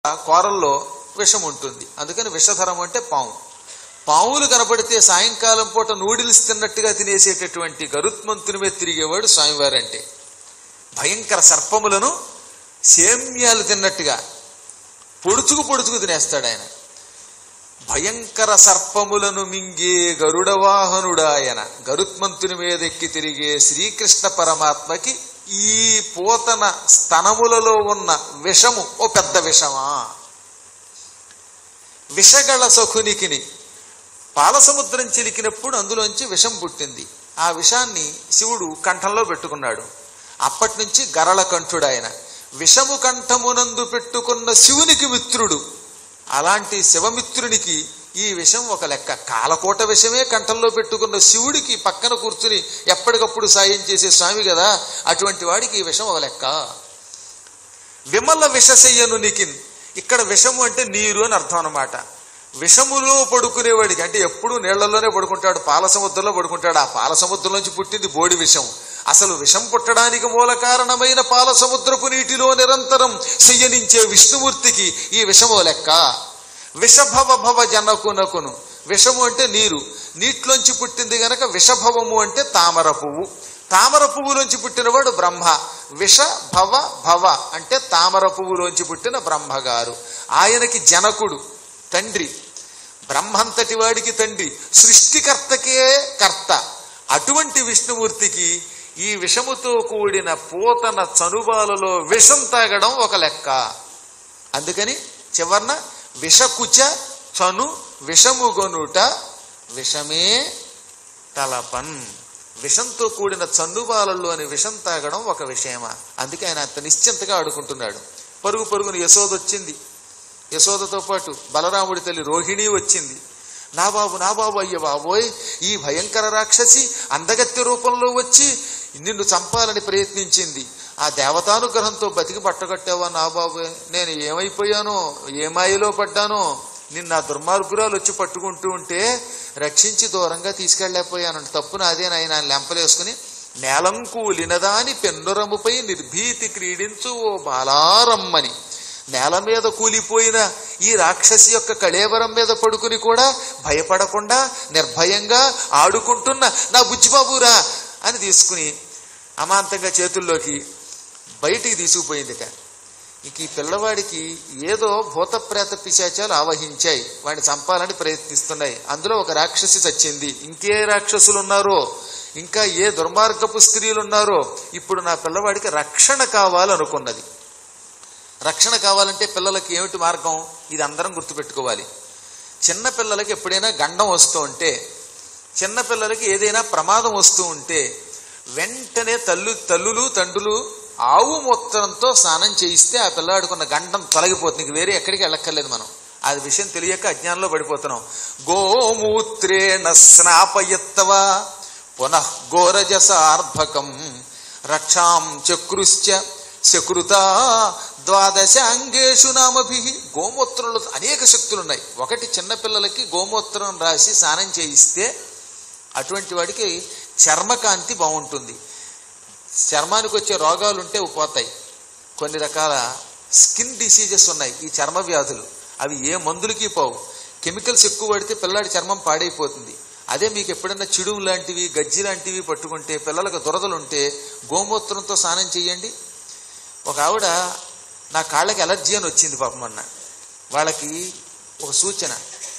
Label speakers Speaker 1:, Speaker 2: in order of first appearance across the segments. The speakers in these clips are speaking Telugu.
Speaker 1: కూరల్లో విషం ఉంటుంది అందుకని విషధరం అంటే పాము పాములు కనపడితే సాయంకాలం పూట నూడిల్స్ తిన్నట్టుగా తినేసేటటువంటి గరుత్మంతుని మీద తిరిగేవాడు స్వామివారంటే భయంకర సర్పములను సేమ్యాలు తిన్నట్టుగా పొడుచుకు పొడుచుకు తినేస్తాడు ఆయన భయంకర సర్పములను మింగే గరుడవాహనుడాయన గరుత్మంతుని మీద ఎక్కి తిరిగే శ్రీకృష్ణ పరమాత్మకి ఈ పోతన స్తనములలో ఉన్న విషము ఓ పెద్ద విషమా విషగళ సఖునికిని పాలసముద్రం చిలికినప్పుడు అందులోంచి విషం పుట్టింది ఆ విషాన్ని శివుడు కంఠంలో పెట్టుకున్నాడు అప్పటి నుంచి గరళ కంఠుడు ఆయన విషము కంఠమునందు పెట్టుకున్న శివునికి మిత్రుడు అలాంటి శివమిత్రునికి ఈ విషం ఒక లెక్క కాలకోట విషమే కంఠంలో పెట్టుకున్న శివుడికి పక్కన కూర్చుని ఎప్పటికప్పుడు సాయం చేసే స్వామి కదా అటువంటి వాడికి ఈ విషం ఒక లెక్క విమల విషశయ్యను నికిన్ ఇక్కడ విషము అంటే నీరు అని అర్థం అన్నమాట విషములో పడుకునేవాడికి అంటే ఎప్పుడు నీళ్లలోనే పడుకుంటాడు పాల సముద్రంలో పడుకుంటాడు ఆ పాల సముద్రం నుంచి పుట్టింది బోడి విషం అసలు విషం పుట్టడానికి మూల కారణమైన పాల సముద్రపు నీటిలో నిరంతరం శయ్యనించే విష్ణుమూర్తికి ఈ విషమో లెక్క విషభవ భవ జనకునకును విషము అంటే నీరు నీటిలోంచి పుట్టింది గనక విషభవము అంటే తామర పువ్వు తామర పువ్వులోంచి పుట్టినవాడు బ్రహ్మ విష భవ భవ అంటే తామర పువ్వులోంచి పుట్టిన బ్రహ్మగారు ఆయనకి జనకుడు తండ్రి బ్రహ్మంతటి వాడికి తండ్రి సృష్టికర్తకే కర్త అటువంటి విష్ణుమూర్తికి ఈ విషముతో కూడిన పూతన చనుబాలలో విషం తాగడం ఒక లెక్క అందుకని చివర్న విషకుచ చను విషముగొనుట విషమే తలపన్ విషంతో కూడిన చన్నుబాలల్లోని విషం తాగడం ఒక విషయమా అందుకే ఆయన అంత నిశ్చింతగా ఆడుకుంటున్నాడు పరుగు పరుగున యశోద వచ్చింది యశోదతో పాటు బలరాముడి తల్లి రోహిణి వచ్చింది నా బాబు నా బాబు అయ్య బాబోయ్ ఈ భయంకర రాక్షసి అందగత్య రూపంలో వచ్చి నిన్ను చంపాలని ప్రయత్నించింది ఆ దేవతానుగ్రహంతో బతికి పట్టగట్టావా నా బాబు నేను ఏమైపోయానో ఏ మాయలో పడ్డానో నిన్న ఆ దుర్మార్గురాలు వచ్చి పట్టుకుంటూ ఉంటే రక్షించి దూరంగా తీసుకెళ్ళలేకపోయాను తప్పు నాదేనాయన లెంపలేసుకుని నేలంకూలినదాని పెన్నురముపై నిర్భీతి క్రీడించు ఓ బాలారమ్మని నేల మీద కూలిపోయిన ఈ రాక్షసి యొక్క కళేవరం మీద పడుకుని కూడా భయపడకుండా నిర్భయంగా ఆడుకుంటున్న నా బుజ్జిబాబురా అని తీసుకుని అమాంతంగా చేతుల్లోకి బయటికి తీసుకుపోయింది ఇక ఇంక ఈ పిల్లవాడికి ఏదో భూతప్రేత పిశాచాలు ఆవహించాయి వాడిని చంపాలని ప్రయత్నిస్తున్నాయి అందులో ఒక రాక్షసి చచ్చింది ఇంకే రాక్షసులు ఉన్నారో ఇంకా ఏ దుర్మార్గపు స్త్రీలు ఉన్నారో ఇప్పుడు నా పిల్లవాడికి రక్షణ కావాలనుకున్నది రక్షణ కావాలంటే పిల్లలకి ఏమిటి మార్గం ఇది అందరం గుర్తుపెట్టుకోవాలి చిన్న పిల్లలకి ఎప్పుడైనా గండం వస్తూ ఉంటే చిన్న పిల్లలకి ఏదైనా ప్రమాదం వస్తూ ఉంటే వెంటనే తల్లు తల్లులు తండ్రులు ఆవు మూత్రంతో స్నానం చేయిస్తే ఆ పిల్లవాడికున్న గండం తొలగిపోతుంది ఇంక వేరే ఎక్కడికి వెళ్ళక్కర్లేదు మనం ఆ విషయం తెలియక అజ్ఞానంలో పడిపోతున్నాం గోమూత్రేణ స్నాపయత్తవా పునః గోరజసార్భకం రక్షాం చక్రుశ్చ శకృత ద్వాదశాంగేషు నామభి గోమూత్రంలో అనేక శక్తులు ఉన్నాయి ఒకటి చిన్నపిల్లలకి గోమూత్రం రాసి స్నానం చేయిస్తే అటువంటి వాడికి చర్మకాంతి బాగుంటుంది చర్మానికి వచ్చే రోగాలు ఉంటే పోతాయి కొన్ని రకాల స్కిన్ డిసీజెస్ ఉన్నాయి ఈ చర్మ వ్యాధులు అవి ఏ మందులకి పోవు కెమికల్స్ ఎక్కువ పడితే పిల్లాడి చర్మం పాడైపోతుంది అదే మీకు ఎప్పుడైనా చిడుము లాంటివి గజ్జి లాంటివి పట్టుకుంటే పిల్లలకు దురదలుంటే గోమూత్రంతో స్నానం చేయండి ఒక ఆవిడ నా కాళ్ళకి ఎలర్జీ అని వచ్చింది పాపం అన్న వాళ్ళకి ఒక సూచన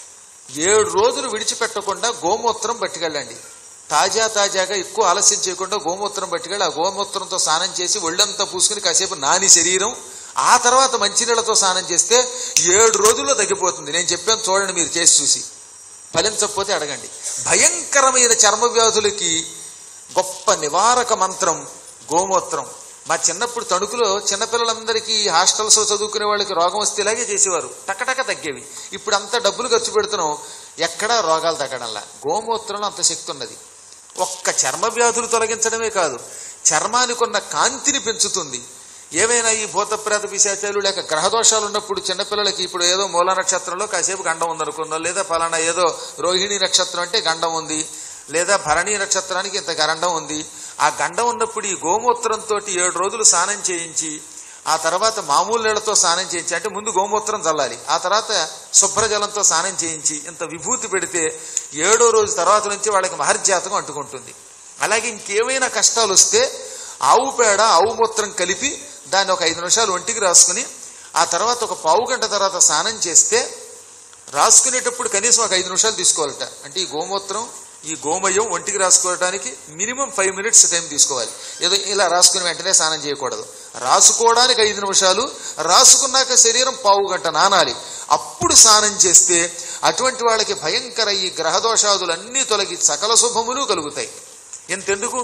Speaker 1: ఏడు రోజులు విడిచిపెట్టకుండా గోమూత్రం పట్టుకెళ్ళండి తాజా తాజాగా ఎక్కువ ఆలస్యం చేయకుండా గోమూత్రం పట్టుకెళ్ళి ఆ గోమూత్రంతో స్నానం చేసి ఒళ్ళంతా పూసుకుని కాసేపు నాని శరీరం ఆ తర్వాత మంచినీళ్ళతో స్నానం చేస్తే ఏడు రోజుల్లో తగ్గిపోతుంది నేను చెప్పాను చూడండి మీరు చేసి చూసి ఫలించకపోతే అడగండి భయంకరమైన చర్మ వ్యాధులకి గొప్ప నివారక మంత్రం గోమూత్రం మా చిన్నప్పుడు తణుకులో చిన్నపిల్లలందరికీ హాస్టల్స్ చదువుకునే వాళ్ళకి రోగం వస్తే ఇలాగే చేసేవారు టకటక తగ్గేవి ఇప్పుడు అంత డబ్బులు ఖర్చు పెడుతున్నాం ఎక్కడా రోగాలు తగ్గడంలా గోమూత్రంలో అంత శక్తి ఉన్నది ఒక్క చర్మ వ్యాధులు తొలగించడమే కాదు చర్మానికి ఉన్న కాంతిని పెంచుతుంది ఏమైనా ఈ భూతప్రేత పిశాచాలు లేక గ్రహదోషాలు ఉన్నప్పుడు చిన్నపిల్లలకి ఇప్పుడు ఏదో మూల నక్షత్రంలో కాసేపు గండం ఉందనుకుందాం లేదా ఫలానా ఏదో రోహిణి నక్షత్రం అంటే గండం ఉంది లేదా భరణి నక్షత్రానికి ఇంత గండం ఉంది ఆ గండం ఉన్నప్పుడు ఈ గోమూత్రంతో ఏడు రోజులు స్నానం చేయించి ఆ తర్వాత మామూలు నీళ్లతో స్నానం చేయించి అంటే ముందు గోమూత్రం చల్లాలి ఆ తర్వాత శుభ్రజలంతో స్నానం చేయించి ఇంత విభూతి పెడితే ఏడో రోజు తర్వాత నుంచి వాళ్ళకి మహర్జాతకం అంటుకుంటుంది అలాగే ఇంకేమైనా కష్టాలు వస్తే ఆవు పేడ ఆవు మూత్రం కలిపి దాన్ని ఒక ఐదు నిమిషాలు ఒంటికి రాసుకుని ఆ తర్వాత ఒక పావు గంట తర్వాత స్నానం చేస్తే రాసుకునేటప్పుడు కనీసం ఒక ఐదు నిమిషాలు తీసుకోవాలట అంటే ఈ గోమూత్రం ఈ గోమయం ఒంటికి రాసుకోవడానికి మినిమం ఫైవ్ మినిట్స్ టైం తీసుకోవాలి ఏదో ఇలా రాసుకుని వెంటనే స్నానం చేయకూడదు రాసుకోవడానికి ఐదు నిమిషాలు రాసుకున్నాక శరీరం పావు గంట నానాలి అప్పుడు స్నానం చేస్తే అటువంటి వాళ్ళకి భయంకర ఈ గ్రహదోషాదులన్నీ తొలగి సకల శుభములు కలుగుతాయి ఇంతెందుకు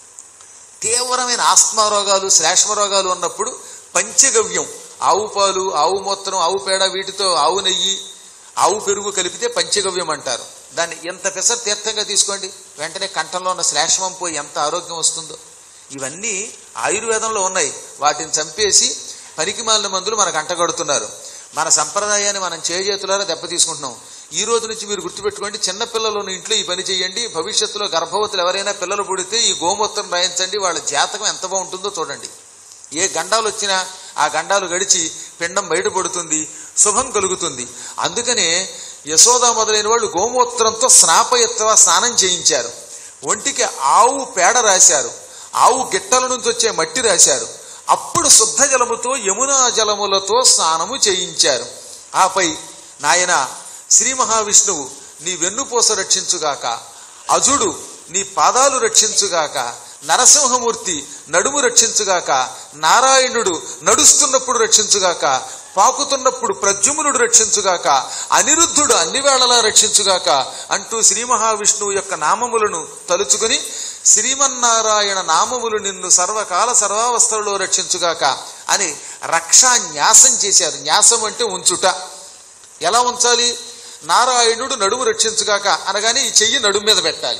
Speaker 1: తీవ్రమైన ఆస్మా రోగాలు శ్లేష్మ రోగాలు ఉన్నప్పుడు పంచగవ్యం ఆవు పాలు ఆవు మూత్రం ఆవు పేడ వీటితో ఆవు నెయ్యి ఆవు పెరుగు కలిపితే పంచగవ్యం అంటారు దాన్ని ఎంత పెసర తీర్థంగా తీసుకోండి వెంటనే కంఠంలో ఉన్న శ్లేష్మం పోయి ఎంత ఆరోగ్యం వస్తుందో ఇవన్నీ ఆయుర్వేదంలో ఉన్నాయి వాటిని చంపేసి పనికిమాలిన మందులు మనకు అంటగడుతున్నారు మన సంప్రదాయాన్ని మనం చేజేతులారా దెబ్బ తీసుకుంటున్నాం ఈ రోజు నుంచి మీరు గుర్తుపెట్టుకోండి చిన్నపిల్లలు ఉన్న ఇంట్లో ఈ పని చేయండి భవిష్యత్తులో గర్భవతులు ఎవరైనా పిల్లలు పుడితే ఈ గోమూత్రం రాయించండి వాళ్ళ జాతకం ఎంత బాగుంటుందో చూడండి ఏ గండాలు వచ్చినా ఆ గండాలు గడిచి పిండం బయటపడుతుంది శుభం కలుగుతుంది అందుకనే యశోద మొదలైన వాళ్ళు గోమూత్రంతో స్నాపయత్వ స్నానం చేయించారు ఒంటికి ఆవు పేడ రాశారు ఆవు గిట్టల నుంచి వచ్చే మట్టి రాశారు అప్పుడు శుద్ధ జలముతో యమునా జలములతో స్నానము చేయించారు ఆపై నాయన శ్రీ మహావిష్ణువు నీ వెన్నుపూస రక్షించుగాక అజుడు నీ పాదాలు రక్షించుగాక నరసింహమూర్తి నడుము రక్షించుగాక నారాయణుడు నడుస్తున్నప్పుడు రక్షించుగాక పాకుతున్నప్పుడు ప్రద్యుమ్నుడు రక్షించుగాక అనిరుద్ధుడు అన్ని వేళలా రక్షించుగాక అంటూ శ్రీ మహావిష్ణువు యొక్క నామములను తలుచుకుని శ్రీమన్నారాయణ నామములు నిన్ను సర్వకాల సర్వావస్థలలో రక్షించుగాక అని రక్షా న్యాసం చేశారు న్యాసం అంటే ఉంచుట ఎలా ఉంచాలి నారాయణుడు నడుము రక్షించుగాక అనగానే ఈ చెయ్యి నడుము మీద పెట్టాలి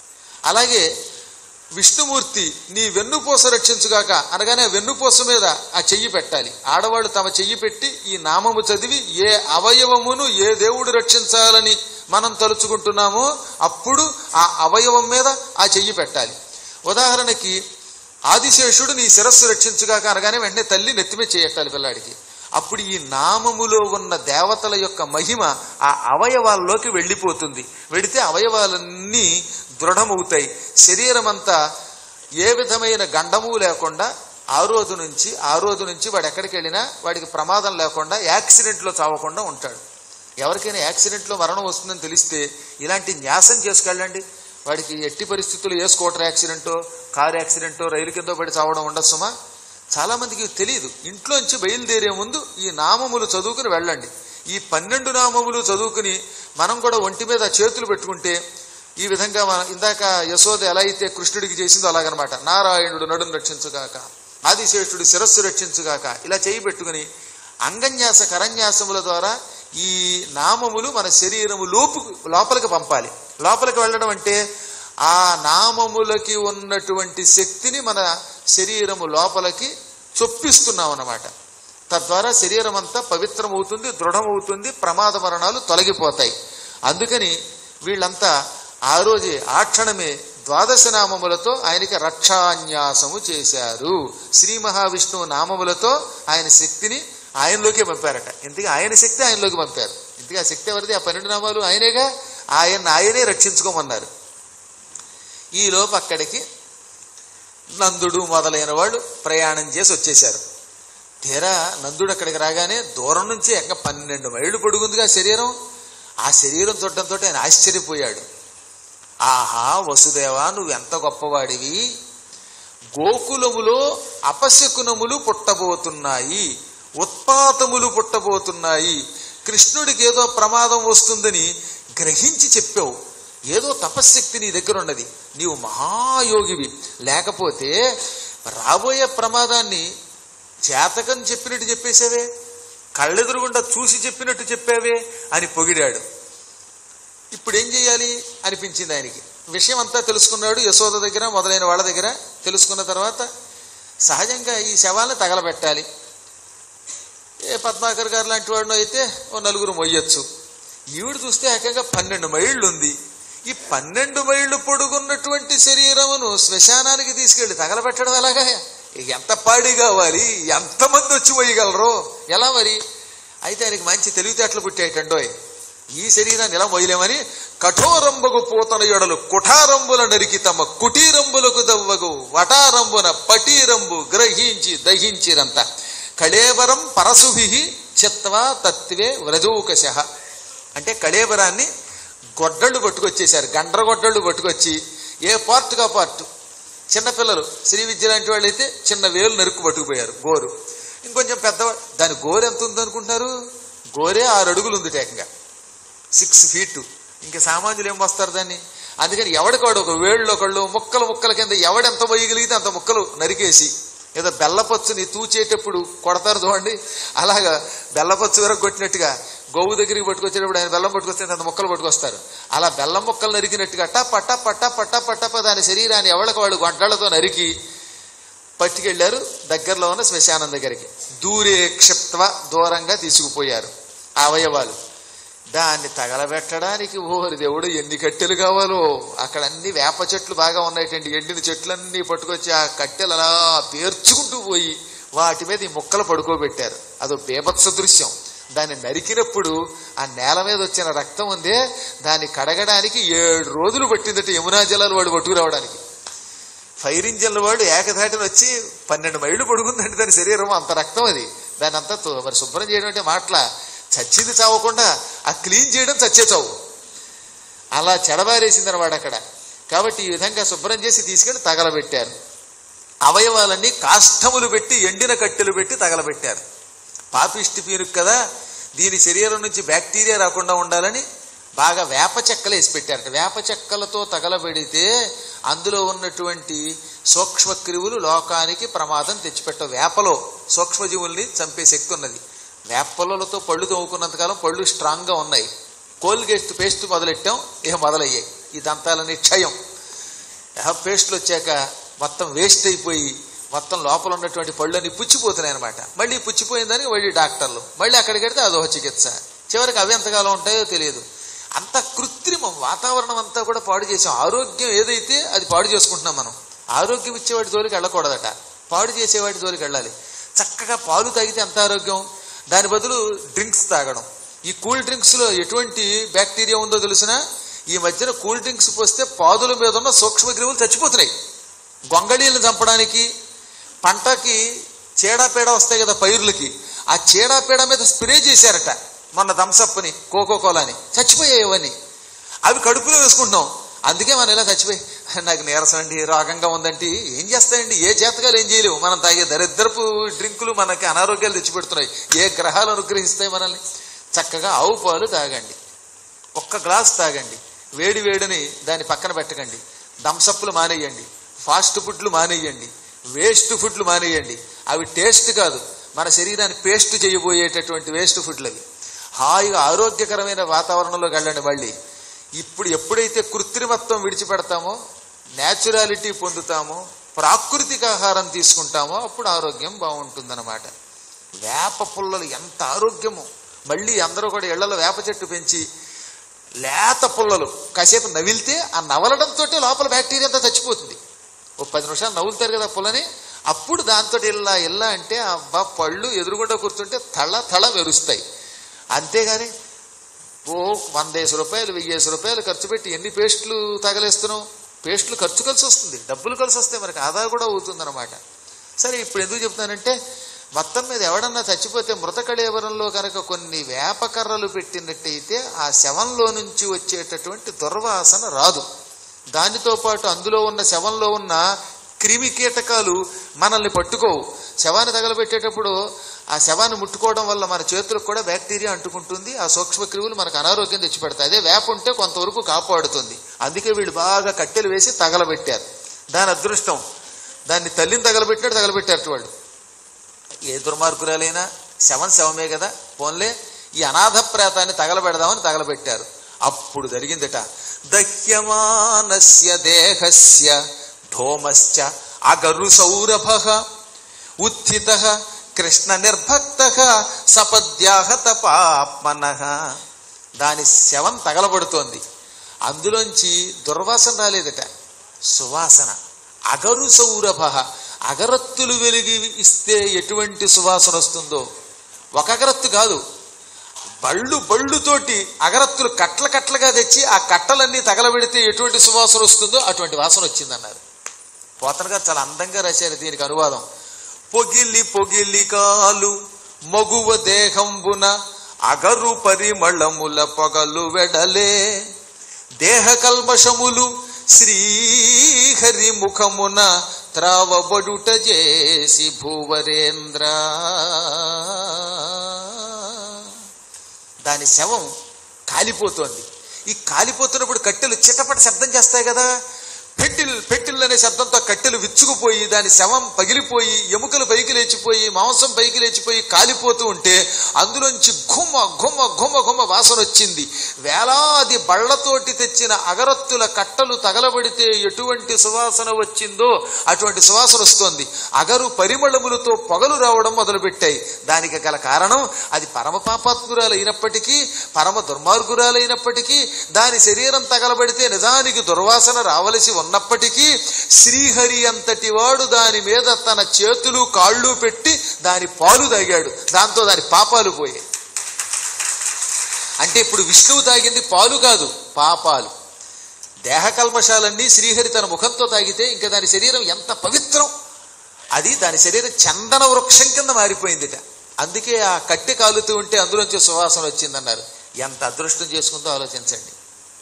Speaker 1: అలాగే విష్ణుమూర్తి నీ వెన్నుపూస రక్షించుగాక అనగానే ఆ వెన్నుపూస మీద ఆ చెయ్యి పెట్టాలి ఆడవాళ్ళు తమ చెయ్యి పెట్టి ఈ నామము చదివి ఏ అవయవమును ఏ దేవుడు రక్షించాలని మనం తలుచుకుంటున్నామో అప్పుడు ఆ అవయవం మీద ఆ చెయ్యి పెట్టాలి ఉదాహరణకి ఆదిశేషుడు నీ శిరస్సు రక్షించుగాక అనగానే వెంటనే తల్లి నెత్తిమే చేయట్టాలి పిల్లాడికి అప్పుడు ఈ నామములో ఉన్న దేవతల యొక్క మహిమ ఆ అవయవాల్లోకి వెళ్ళిపోతుంది వెడితే అవయవాలన్నీ దృఢమవుతాయి శరీరం అంతా ఏ విధమైన గండము లేకుండా ఆ రోజు నుంచి ఆ రోజు నుంచి వాడు ఎక్కడికి వెళ్ళినా వాడికి ప్రమాదం లేకుండా యాక్సిడెంట్లో చావకుండా ఉంటాడు ఎవరికైనా యాక్సిడెంట్లో మరణం వస్తుందని తెలిస్తే ఇలాంటి న్యాసం చేసుకెళ్ళండి వాడికి ఎట్టి పరిస్థితుల్లో ఏ స్కూటర్ యాక్సిడెంటో కారు యాక్సిడెంటో రైలు కింద పడి చావడం ఉండదు సుమా చాలా మందికి తెలియదు ఇంట్లోంచి బయలుదేరే ముందు ఈ నామములు చదువుకుని వెళ్ళండి ఈ పన్నెండు నామములు చదువుకుని మనం కూడా ఒంటి మీద చేతులు పెట్టుకుంటే ఈ విధంగా మన ఇందాక యశోద ఎలా అయితే కృష్ణుడికి చేసిందో అలాగనమాట నారాయణుడు నడుము రక్షించుగాక ఆదిశేషుడు శిరస్సు రక్షించుగాక ఇలా చేయి పెట్టుకుని అంగన్యాస కరన్యాసముల ద్వారా ఈ నామములు మన శరీరము లోపు లోపలికి పంపాలి లోపలికి వెళ్ళడం అంటే ఆ నామములకి ఉన్నటువంటి శక్తిని మన శరీరము లోపలికి చొప్పిస్తున్నాం అన్నమాట తద్వారా శరీరం అంతా పవిత్రమవుతుంది దృఢమవుతుంది ప్రమాద మరణాలు తొలగిపోతాయి అందుకని వీళ్ళంతా ఆ రోజే ఆ క్షణమే ద్వాదశ నామములతో ఆయనకి రక్షాన్యాసము చేశారు శ్రీ మహావిష్ణువు నామములతో ఆయన శక్తిని ఆయనలోకే పంపారట ఇంతకీ ఆయన శక్తి ఆయనలోకి పంపారు ఇంతకీ ఆ శక్తి ఎవరిది ఆ పన్నెండు నామాలు ఆయనేగా ఆయన ఆయనే రక్షించుకోమన్నారు ఈలోపు అక్కడికి నందుడు మొదలైన వాళ్ళు ప్రయాణం చేసి వచ్చేశారు తీరా నందుడు అక్కడికి రాగానే దూరం నుంచి ఇంకా పన్నెండు మైళ్ళు పొడుగుందిగా శరీరం ఆ శరీరం చూడటంతో ఆయన ఆశ్చర్యపోయాడు ఆహా వసుదేవా నువ్వెంత గొప్పవాడివి గోకులములో అపశకునములు పుట్టబోతున్నాయి ఉత్పాతములు పుట్టబోతున్నాయి కృష్ణుడికి ఏదో ప్రమాదం వస్తుందని గ్రహించి చెప్పావు ఏదో తపశ్శక్తి నీ దగ్గర ఉన్నది నీవు మహాయోగివి లేకపోతే రాబోయే ప్రమాదాన్ని చేతకం చెప్పినట్టు చెప్పేసావే కళ్ళెదురుగుండా చూసి చెప్పినట్టు చెప్పావే అని పొగిడాడు ఇప్పుడు ఏం చేయాలి అనిపించింది ఆయనకి విషయం అంతా తెలుసుకున్నాడు యశోద దగ్గర మొదలైన వాళ్ళ దగ్గర తెలుసుకున్న తర్వాత సహజంగా ఈ శవాలను తగలబెట్టాలి ఏ పద్మాకర్ గారు లాంటి వాడినో అయితే ఓ నలుగురు మొయ్యొచ్చు ఈవిడ చూస్తే ఏకంగా పన్నెండు మైళ్ళు ఉంది ఈ పన్నెండు మైళ్ళు పొడుగున్నటువంటి శరీరమును శ్మశానానికి తీసుకెళ్లి తగలబెట్టడం ఎలాగా ఎంత పాడి కావాలి ఎంతమంది వచ్చి పోయగలరు ఎలా మరి అయితే ఆయనకి మంచి తెలివితేటలు పుట్టేటండోయ్ ఈ శరీరాన్ని ఎలా మొయ్యలేమని కఠోరంబగు పూతన ఎడలు కుఠారంబుల నరికి తమ కుటీరంబులకు దవ్వగు వటారంబున పటీరంబు గ్రహించి దహించిరంత కళేవరం పరశుభి చిత్వా తత్వే వ్రజౌకశ అంటే కళేబరాన్ని గొడ్డళ్ళు పట్టుకొచ్చేశారు గండ్ర గొడ్డళ్ళు పట్టుకొచ్చి ఏ పార్ట్గా పార్ట్ చిన్నపిల్లలు శ్రీ విద్య లాంటి వాళ్ళు అయితే చిన్న వేలు నరుక్కు పట్టుకుపోయారు గోరు ఇంకొంచెం పెద్దవాడు దాని గోరు ఎంత ఉందనుకుంటున్నారు గోరే ఆరు అడుగులు ఉంది ఏకంగా సిక్స్ ఫీట్ ఇంకా సామాన్యులు ఏం వస్తారు దాన్ని అందుకని ఎవడికాడు ఒక వేళ్ళు ఒకళ్ళు ముక్కలు ముక్కల కింద ఎవడెంత వేయగలిగితే అంత ముక్కలు నరికేసి ఏదో బెల్లపచ్చుని తూచేటప్పుడు కొడతారు చూడండి అలాగా బెల్లపచ్చు వరకు కొట్టినట్టుగా గోవు దగ్గరికి పట్టుకొచ్చేటప్పుడు ఆయన బెల్లం పట్టుకొస్తే అంత ముక్కలు పట్టుకొస్తారు అలా బెల్లం ముక్కలు నరికినట్టుగా టా పట్ట పట్ట పట్ట పట్ట దాని శరీరాన్ని ఎవరికి వాళ్ళు గొడ్డలతో నరికి పట్టుకెళ్లారు దగ్గరలో ఉన్న శ్మశానం దగ్గరికి దూరే క్షిప్త్వ దూరంగా తీసుకుపోయారు ఆ అవయవాలు దాన్ని తగలబెట్టడానికి ఓరి దేవుడు ఎన్ని కట్టెలు కావాలో అక్కడ అన్ని వేప చెట్లు బాగా ఉన్నాయటండి ఎండిన చెట్లన్నీ పట్టుకొచ్చి ఆ కట్టెలు అలా పేర్చుకుంటూ పోయి వాటి మీద ఈ ముక్కలు పడుకోబెట్టారు అదో బేభత్స దృశ్యం దాన్ని నరికినప్పుడు ఆ నేల మీద వచ్చిన రక్తం ఉందే దాన్ని కడగడానికి ఏడు రోజులు పట్టిందట యమునా జలాలు వాడు పట్టుకురావడానికి ఫైర్ ఇంజన్ల వాడు ఏకధాటిని వచ్చి పన్నెండు మైళ్ళు పడుకుందండి దాని శరీరం అంత రక్తం అది దాని అంతా తో- మరి శుభ్రం చేయడం అంటే మాటల చచ్చింది చావకుండా ఆ క్లీన్ చేయడం చచ్చే చావు అలా చెడబారేసింది వాడు అక్కడ కాబట్టి ఈ విధంగా శుభ్రం చేసి తీసుకెళ్లి తగలబెట్టారు అవయవాలన్నీ కాష్టములు పెట్టి ఎండిన కట్టెలు పెట్టి తగలబెట్టారు పాపిష్టి పీనుకు కదా దీని శరీరం నుంచి బ్యాక్టీరియా రాకుండా ఉండాలని బాగా వేప చెక్కలు వేసి పెట్టారట వేప చెక్కలతో తగలబెడితే అందులో ఉన్నటువంటి సూక్ష్మక్రిములు లోకానికి ప్రమాదం తెచ్చిపెట్ట వేపలో సూక్ష్మజీవుల్ని చంపే శక్తి ఉన్నది వేపలతో పళ్ళు తవ్వుకున్నంతకాలం పళ్ళు స్ట్రాంగ్గా ఉన్నాయి కోల్గేట్ పేస్ట్ మొదలెట్టాం ఇక మొదలయ్యాయి ఈ దంతాలని క్షయం ఆ పేస్ట్లు వచ్చాక మొత్తం వేస్ట్ అయిపోయి మొత్తం లోపల ఉన్నటువంటి పళ్ళని పుచ్చిపోతున్నాయి అనమాట మళ్ళీ పుచ్చిపోయిందని మళ్ళీ డాక్టర్లు మళ్ళీ అక్కడికి వెడితే అదొక చికిత్స చివరికి అవి ఎంతకాలం ఉంటాయో తెలియదు అంత కృత్రిమం వాతావరణం అంతా కూడా పాడు చేసాం ఆరోగ్యం ఏదైతే అది పాడు చేసుకుంటున్నాం మనం ఆరోగ్యం ఇచ్చేవాడి జోలికి వెళ్ళకూడదట పాడు చేసేవాడి జోలికి వెళ్ళాలి చక్కగా పాలు తాగితే ఎంత ఆరోగ్యం దాని బదులు డ్రింక్స్ తాగడం ఈ కూల్ డ్రింక్స్ లో ఎటువంటి బ్యాక్టీరియా ఉందో తెలిసినా ఈ మధ్యన కూల్ డ్రింక్స్ పోస్తే పాదుల మీద ఉన్న సూక్ష్మక్రిములు చచ్చిపోతున్నాయి గొంగళీలను చంపడానికి పంటకి చీడపీడ వస్తాయి కదా పైర్లకి ఆ చీడపీడ మీద స్ప్రే చేశారట మొన్న థమ్సప్ని కోకో కోలాని చచ్చిపోయాయి అవన్నీ అవి కడుపులో వేసుకుంటున్నాం అందుకే మనం ఇలా చచ్చిపోయి నాకు నీరసం అండి రోగంగా ఉందంటే ఏం చేస్తాయండి ఏ చేతకాలు ఏం చేయలేవు మనం తాగే దరిద్రపు డ్రింకులు మనకి అనారోగ్యాలు తెచ్చిపెడుతున్నాయి ఏ గ్రహాలు అనుగ్రహిస్తాయి మనల్ని చక్కగా ఆవు పాలు తాగండి ఒక్క గ్లాస్ తాగండి వేడి వేడిని దాని పక్కన పెట్టకండి దంసప్పులు మానేయండి ఫాస్ట్ ఫుడ్లు మానేయండి వేస్ట్ ఫుడ్లు మానేయండి అవి టేస్ట్ కాదు మన శరీరాన్ని పేస్ట్ చేయబోయేటటువంటి వేస్ట్ ఫుడ్లు అవి హాయిగా ఆరోగ్యకరమైన వాతావరణంలోకి వెళ్ళండి మళ్ళీ ఇప్పుడు ఎప్పుడైతే కృత్రిమత్వం విడిచిపెడతామో న్యాచురాలిటీ పొందుతామో ప్రాకృతిక ఆహారం తీసుకుంటామో అప్పుడు ఆరోగ్యం బాగుంటుందన్నమాట వేప పుల్లలు ఎంత ఆరోగ్యమో మళ్ళీ అందరూ కూడా ఇళ్లలో వేప చెట్టు పెంచి లేత పుల్లలు కాసేపు నవిలితే ఆ నవలడంతో లోపల బ్యాక్టీరియా అంతా చచ్చిపోతుంది ఓ పది నిమిషాలు నవ్వులుతారు కదా పుల్లని అప్పుడు దాంతో ఇల్లా ఇల్లా అంటే అబ్బా పళ్ళు ఎదురుగుండా కూర్చుంటే తళ తళ మెరుస్తాయి అంతేగాని ఓ వందేసి రూపాయలు వెయ్యేసి రూపాయలు ఖర్చు పెట్టి ఎన్ని పేస్టులు తగలేస్తున్నావు పేస్టులు ఖర్చు కలిసి వస్తుంది డబ్బులు కలిసి వస్తే మనకి ఆదా కూడా అవుతుందన్నమాట సరే ఇప్పుడు ఎందుకు చెప్తానంటే మొత్తం మీద ఎవడన్నా చచ్చిపోతే మృత కళేవరంలో కనుక కొన్ని వేపకర్రలు పెట్టినట్టయితే ఆ శవంలో నుంచి వచ్చేటటువంటి దుర్వాసన రాదు దానితో పాటు అందులో ఉన్న శవంలో ఉన్న క్రిమి కీటకాలు మనల్ని పట్టుకోవు శవాన్ని తగలబెట్టేటప్పుడు ఆ శవాన్ని ముట్టుకోవడం వల్ల మన చేతులకు కూడా బ్యాక్టీరియా అంటుకుంటుంది ఆ సూక్ష్మ క్రిములు మనకు అనారోగ్యం తెచ్చిపెడతాయి అదే వేప ఉంటే కొంతవరకు కాపాడుతుంది అందుకే వీళ్ళు బాగా కట్టెలు వేసి తగలబెట్టారు దాని అదృష్టం దాన్ని తల్లిని తగలబెట్టినట్టు తగలబెట్టారు వాళ్ళు ఏ దుర్మార్గురాలైనా శవం శవమే కదా పోన్లే ఈ అనాథ ప్రేతాన్ని తగలబెడదామని తగలబెట్టారు అప్పుడు జరిగిందట దహ్యమానస్య దేహస్య ధోమశ్చ అగరు సౌరభ ఉత్థిత కృష్ణ నిర్భక్త సపద్యాహత పాప్మన దాని శవం తగలబడుతోంది అందులోంచి దుర్వాసన రాలేదట సువాసన అగరు సౌరభ అగరత్తులు వెలిగి ఇస్తే ఎటువంటి సువాసన వస్తుందో ఒక అగరత్తు కాదు బళ్ళు బళ్ళుతోటి అగరత్తులు కట్ల కట్లగా తెచ్చి ఆ కట్టలన్నీ తగలబెడితే ఎటువంటి సువాసన వస్తుందో అటువంటి వాసన వచ్చిందన్నారు పోతన గారు చాలా అందంగా రాశారు దీనికి అనువాదం పొగిలి పొగిలి కాలు మగువ దేహంబున అగరు పరిమళముల పొగలు వెడలే దేహ కల్మషములు శ్రీహరి ముఖమున త్రావబడుట చేసి భూవరేంద్ర దాని శవం కాలిపోతోంది ఈ కాలిపోతున్నప్పుడు కట్టెలు చిటపట శబ్దం చేస్తాయి కదా పెట్టిల్ పెట్టిల్ అనే శబ్దంతో కట్టెలు విచ్చుకుపోయి దాని శవం పగిలిపోయి ఎముకలు పైకి లేచిపోయి మాంసం పైకి లేచిపోయి కాలిపోతూ ఉంటే అందులోంచి ఘుమ్మ ఘుమ్మ ఘుమ్మ ఘుమ్మ వాసన వచ్చింది వేలాది బళ్లతోటి తెచ్చిన అగరత్తుల కట్టలు తగలబడితే ఎటువంటి సువాసన వచ్చిందో అటువంటి సువాసన వస్తోంది అగరు పరిమళములతో పొగలు రావడం మొదలుపెట్టాయి దానికి గల కారణం అది పరమ పాపాత్మురాలు అయినప్పటికీ పరమ దుర్మార్గురాలైనప్పటికీ దాని శరీరం తగలబడితే నిజానికి దుర్వాసన రావలసి ఉన్నప్పటికీ శ్రీహరి అంతటి వాడు దాని మీద తన చేతులు కాళ్ళు పెట్టి దాని పాలు తాగాడు దాంతో దాని పాపాలు పోయాయి అంటే ఇప్పుడు విష్ణువు తాగింది పాలు కాదు పాపాలు దేహ కల్మషాలన్నీ శ్రీహరి తన ముఖంతో తాగితే ఇంకా దాని శరీరం ఎంత పవిత్రం అది దాని శరీరం చందన వృక్షం కింద మారిపోయిందిట అందుకే ఆ కట్టె కాలుతూ ఉంటే అందులోంచి సువాసన వచ్చిందన్నారు ఎంత అదృష్టం చేసుకుందో ఆలోచించండి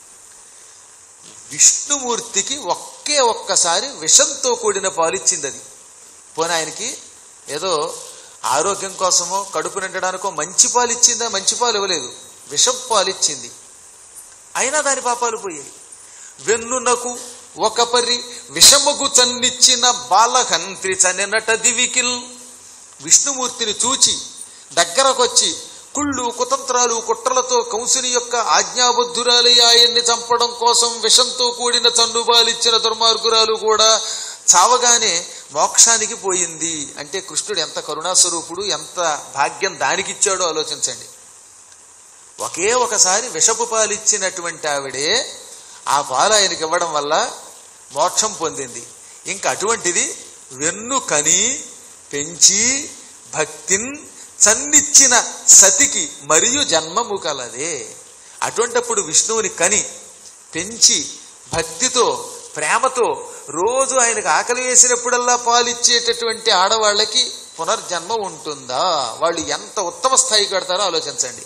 Speaker 1: విష్ణుమూర్తికి ఒకే ఒక్కసారి విషంతో కూడిన పాలిచ్చింది అది పోనీ ఆయనకి ఏదో ఆరోగ్యం కోసమో కడుపు నిండడానికో మంచి పాలు ఇచ్చిందా మంచి పాలు ఇవ్వలేదు విషం పాలు ఇచ్చింది అయినా దాని పాపాలు పోయాయి వెన్నునకు ఒక పరి విషముకు చన్నిచ్చిన బాలహంత్రి చనినట దివికిల్ విష్ణుమూర్తిని చూచి దగ్గరకొచ్చి కుళ్ళు కుతంత్రాలు కుట్రలతో కంసుని యొక్క ఆజ్ఞాబద్ధురాలి ఆయన్ని చంపడం కోసం విషంతో కూడిన చండుబాలిచ్చిన దుర్మార్గురాలు కూడా చావగానే మోక్షానికి పోయింది అంటే కృష్ణుడు ఎంత కరుణాస్వరూపుడు ఎంత భాగ్యం దానికిచ్చాడో ఆలోచించండి ఒకే ఒకసారి విషపు పాలిచ్చినటువంటి ఆవిడే ఆ పాలు ఆయనకి ఇవ్వడం వల్ల మోక్షం పొందింది ఇంకా అటువంటిది వెన్ను కని పెంచి భక్తిన్ చన్నిచ్చిన సతికి మరియు జన్మము కలదే అటువంటప్పుడు విష్ణువుని కని పెంచి భక్తితో ప్రేమతో రోజు ఆయనకు ఆకలి వేసినప్పుడల్లా పాలిచ్చేటటువంటి ఆడవాళ్ళకి పునర్జన్మ ఉంటుందా వాళ్ళు ఎంత ఉత్తమ స్థాయికి కడతారో ఆలోచించండి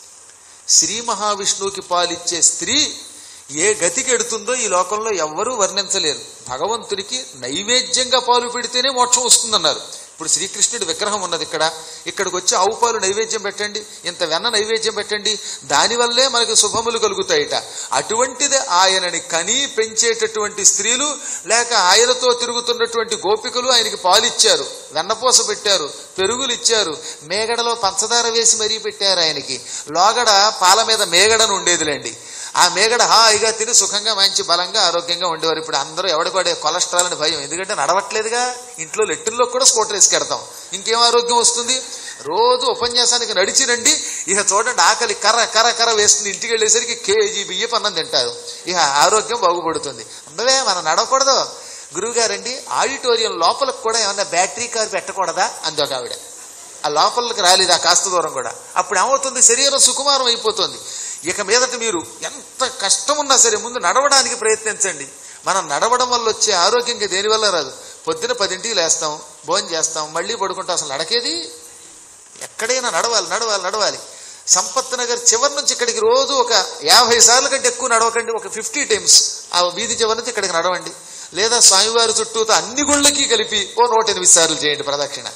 Speaker 1: శ్రీ మహావిష్ణువుకి పాలిచ్చే స్త్రీ ఏ గతికి ఎడుతుందో ఈ లోకంలో ఎవ్వరూ వర్ణించలేరు భగవంతుడికి నైవేద్యంగా పాలు పెడితేనే మోక్షం వస్తుందన్నారు ఇప్పుడు శ్రీకృష్ణుడి విగ్రహం ఉన్నది ఇక్కడ ఇక్కడికి వచ్చి ఆవు పాలు నైవేద్యం పెట్టండి ఇంత వెన్న నైవేద్యం పెట్టండి దానివల్లే మనకి శుభములు కలుగుతాయిట అటువంటిది ఆయనని కని పెంచేటటువంటి స్త్రీలు లేక ఆయనతో తిరుగుతున్నటువంటి గోపికలు ఆయనకి పాలిచ్చారు వెన్నపూస పెట్టారు పెరుగులు ఇచ్చారు మేగడలో పంచదార వేసి మరీ పెట్టారు ఆయనకి లోగడ పాల మీద మేగడను ఉండేదిలేండి ఆ మేగడ హాయిగా తిని సుఖంగా మంచి బలంగా ఆరోగ్యంగా ఉండేవారు ఇప్పుడు అందరూ ఎవడిపడే కొలెస్ట్రాల్ అని భయం ఎందుకంటే నడవట్లేదుగా ఇంట్లో లెట్టుల్లో కూడా స్కూటర్ వేసుకెడతాం ఇంకేం ఆరోగ్యం వస్తుంది రోజు ఉపన్యాసానికి నడిచి రండి ఇక చూడండి ఆకలి కర్ర కర్ర కర్ర వేసుకుని ఇంటికి వెళ్ళేసరికి కేజీ బియ్య పన్నం తింటారు ఇక ఆరోగ్యం బాగుపడుతుంది అందవే మనం నడవకూడదు గురువుగారండి ఆడిటోరియం లోపలికి కూడా ఏమన్నా బ్యాటరీ కారు పెట్టకూడదా అంది ఒక ఆవిడ ఆ లోపలికి రాలేదు ఆ కాస్త దూరం కూడా అప్పుడు ఏమవుతుంది శరీరం సుకుమారం అయిపోతుంది ఇక మీదట మీరు ఎంత కష్టం ఉన్నా సరే ముందు నడవడానికి ప్రయత్నించండి మనం నడవడం వల్ల వచ్చే ఆరోగ్యంగా దేనివల్ల రాదు పొద్దున పదింటికి లేస్తాం భోజనం చేస్తాం మళ్ళీ పడుకుంటాం అసలు నడకేది ఎక్కడైనా నడవాలి నడవాలి నడవాలి సంపత్ నగర్ చివరి నుంచి ఇక్కడికి రోజు ఒక యాభై సార్లు కంటే ఎక్కువ నడవకండి ఒక ఫిఫ్టీ టైమ్స్ ఆ వీధి చివరి నుంచి ఇక్కడికి నడవండి లేదా స్వామివారి చుట్టూతో అన్ని గుళ్ళకి కలిపి ఓ నూట ఎనిమిది సార్లు చేయండి ప్రదక్షిణ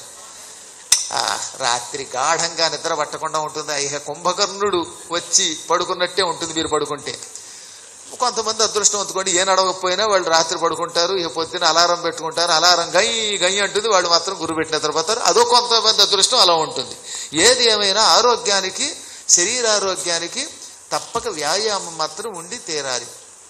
Speaker 1: ఆ, రాత్రి గాఢంగా నిద్ర పట్టకుండా ఉంటుంది ఇక కుంభకర్ణుడు వచ్చి పడుకున్నట్టే ఉంటుంది మీరు పడుకుంటే కొంతమంది అదృష్టం అందుకోండి ఏ నడవకపోయినా వాళ్ళు రాత్రి పడుకుంటారు ఇక పొద్దున అలారం పెట్టుకుంటారు అలారం గై గై అంటుంది వాళ్ళు మాత్రం గురు పెట్టిన నిద్రపోతారు అదో కొంతమంది అదృష్టం అలా ఉంటుంది ఏది ఏమైనా ఆరోగ్యానికి శరీరారోగ్యానికి తప్పక వ్యాయామం మాత్రం ఉండి తీరాలి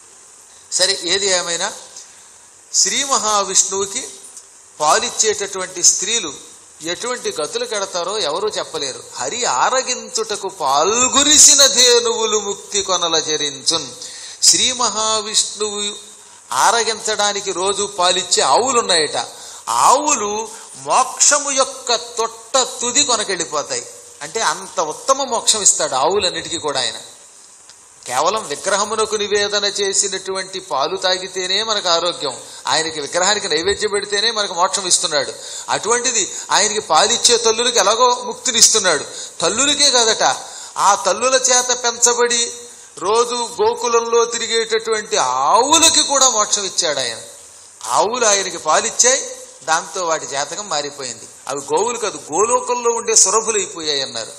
Speaker 1: సరే ఏది ఏమైనా శ్రీ మహావిష్ణువుకి పాలిచ్చేటటువంటి స్త్రీలు ఎటువంటి గతులు కడతారో ఎవరూ చెప్పలేరు హరి ఆరగించుటకు పాల్గురిసిన ధేనువులు ముక్తి కొనల జరించున్ శ్రీ మహావిష్ణువు ఆరగించడానికి రోజు పాలిచ్చే ఆవులున్నాయట ఆవులు మోక్షము యొక్క తొట్ట తుది కొనకెళ్ళిపోతాయి అంటే అంత ఉత్తమ మోక్షం ఇస్తాడు ఆవులన్నిటికీ కూడా ఆయన కేవలం విగ్రహమునకు నివేదన చేసినటువంటి పాలు తాగితేనే మనకు ఆరోగ్యం ఆయనకి విగ్రహానికి నైవేద్యం పెడితేనే మనకు మోక్షం ఇస్తున్నాడు అటువంటిది ఆయనకి పాలిచ్చే తల్లులకి ఎలాగో ముక్తినిస్తున్నాడు తల్లులకే కాదట ఆ తల్లుల చేత పెంచబడి రోజు గోకులంలో తిరిగేటటువంటి ఆవులకి కూడా మోక్షం ఇచ్చాడు ఆయన ఆవులు ఆయనకి పాలిచ్చాయి దాంతో వాటి జాతకం మారిపోయింది అవి గోవులు కాదు గోలోకంలో ఉండే సురభులు అయిపోయాయి అన్నారు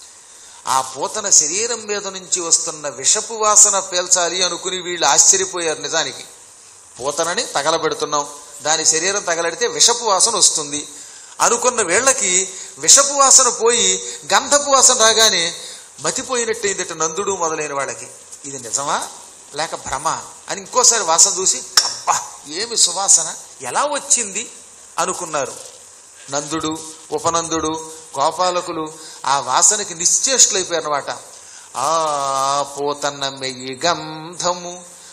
Speaker 1: ఆ పూతన శరీరం మీద నుంచి వస్తున్న విషపు వాసన పేల్చాలి అనుకుని వీళ్ళు ఆశ్చర్యపోయారు నిజానికి పూతనని తగలబెడుతున్నాం దాని శరీరం తగలడితే విషపు వాసన వస్తుంది అనుకున్న వీళ్ళకి విషపు వాసన పోయి గంధపు వాసన రాగానే మతిపోయినట్టయిందట నందుడు మొదలైన వాళ్ళకి ఇది నిజమా లేక భ్రమ అని ఇంకోసారి వాసన చూసి అబ్బా ఏమి సువాసన ఎలా వచ్చింది అనుకున్నారు నందుడు ఉపనందుడు గోపాలకులు ఆ వాసనకి నిశ్చేష్టులైపోయారన్నమాట ఆ పోతన్న మెయ్యి గంధము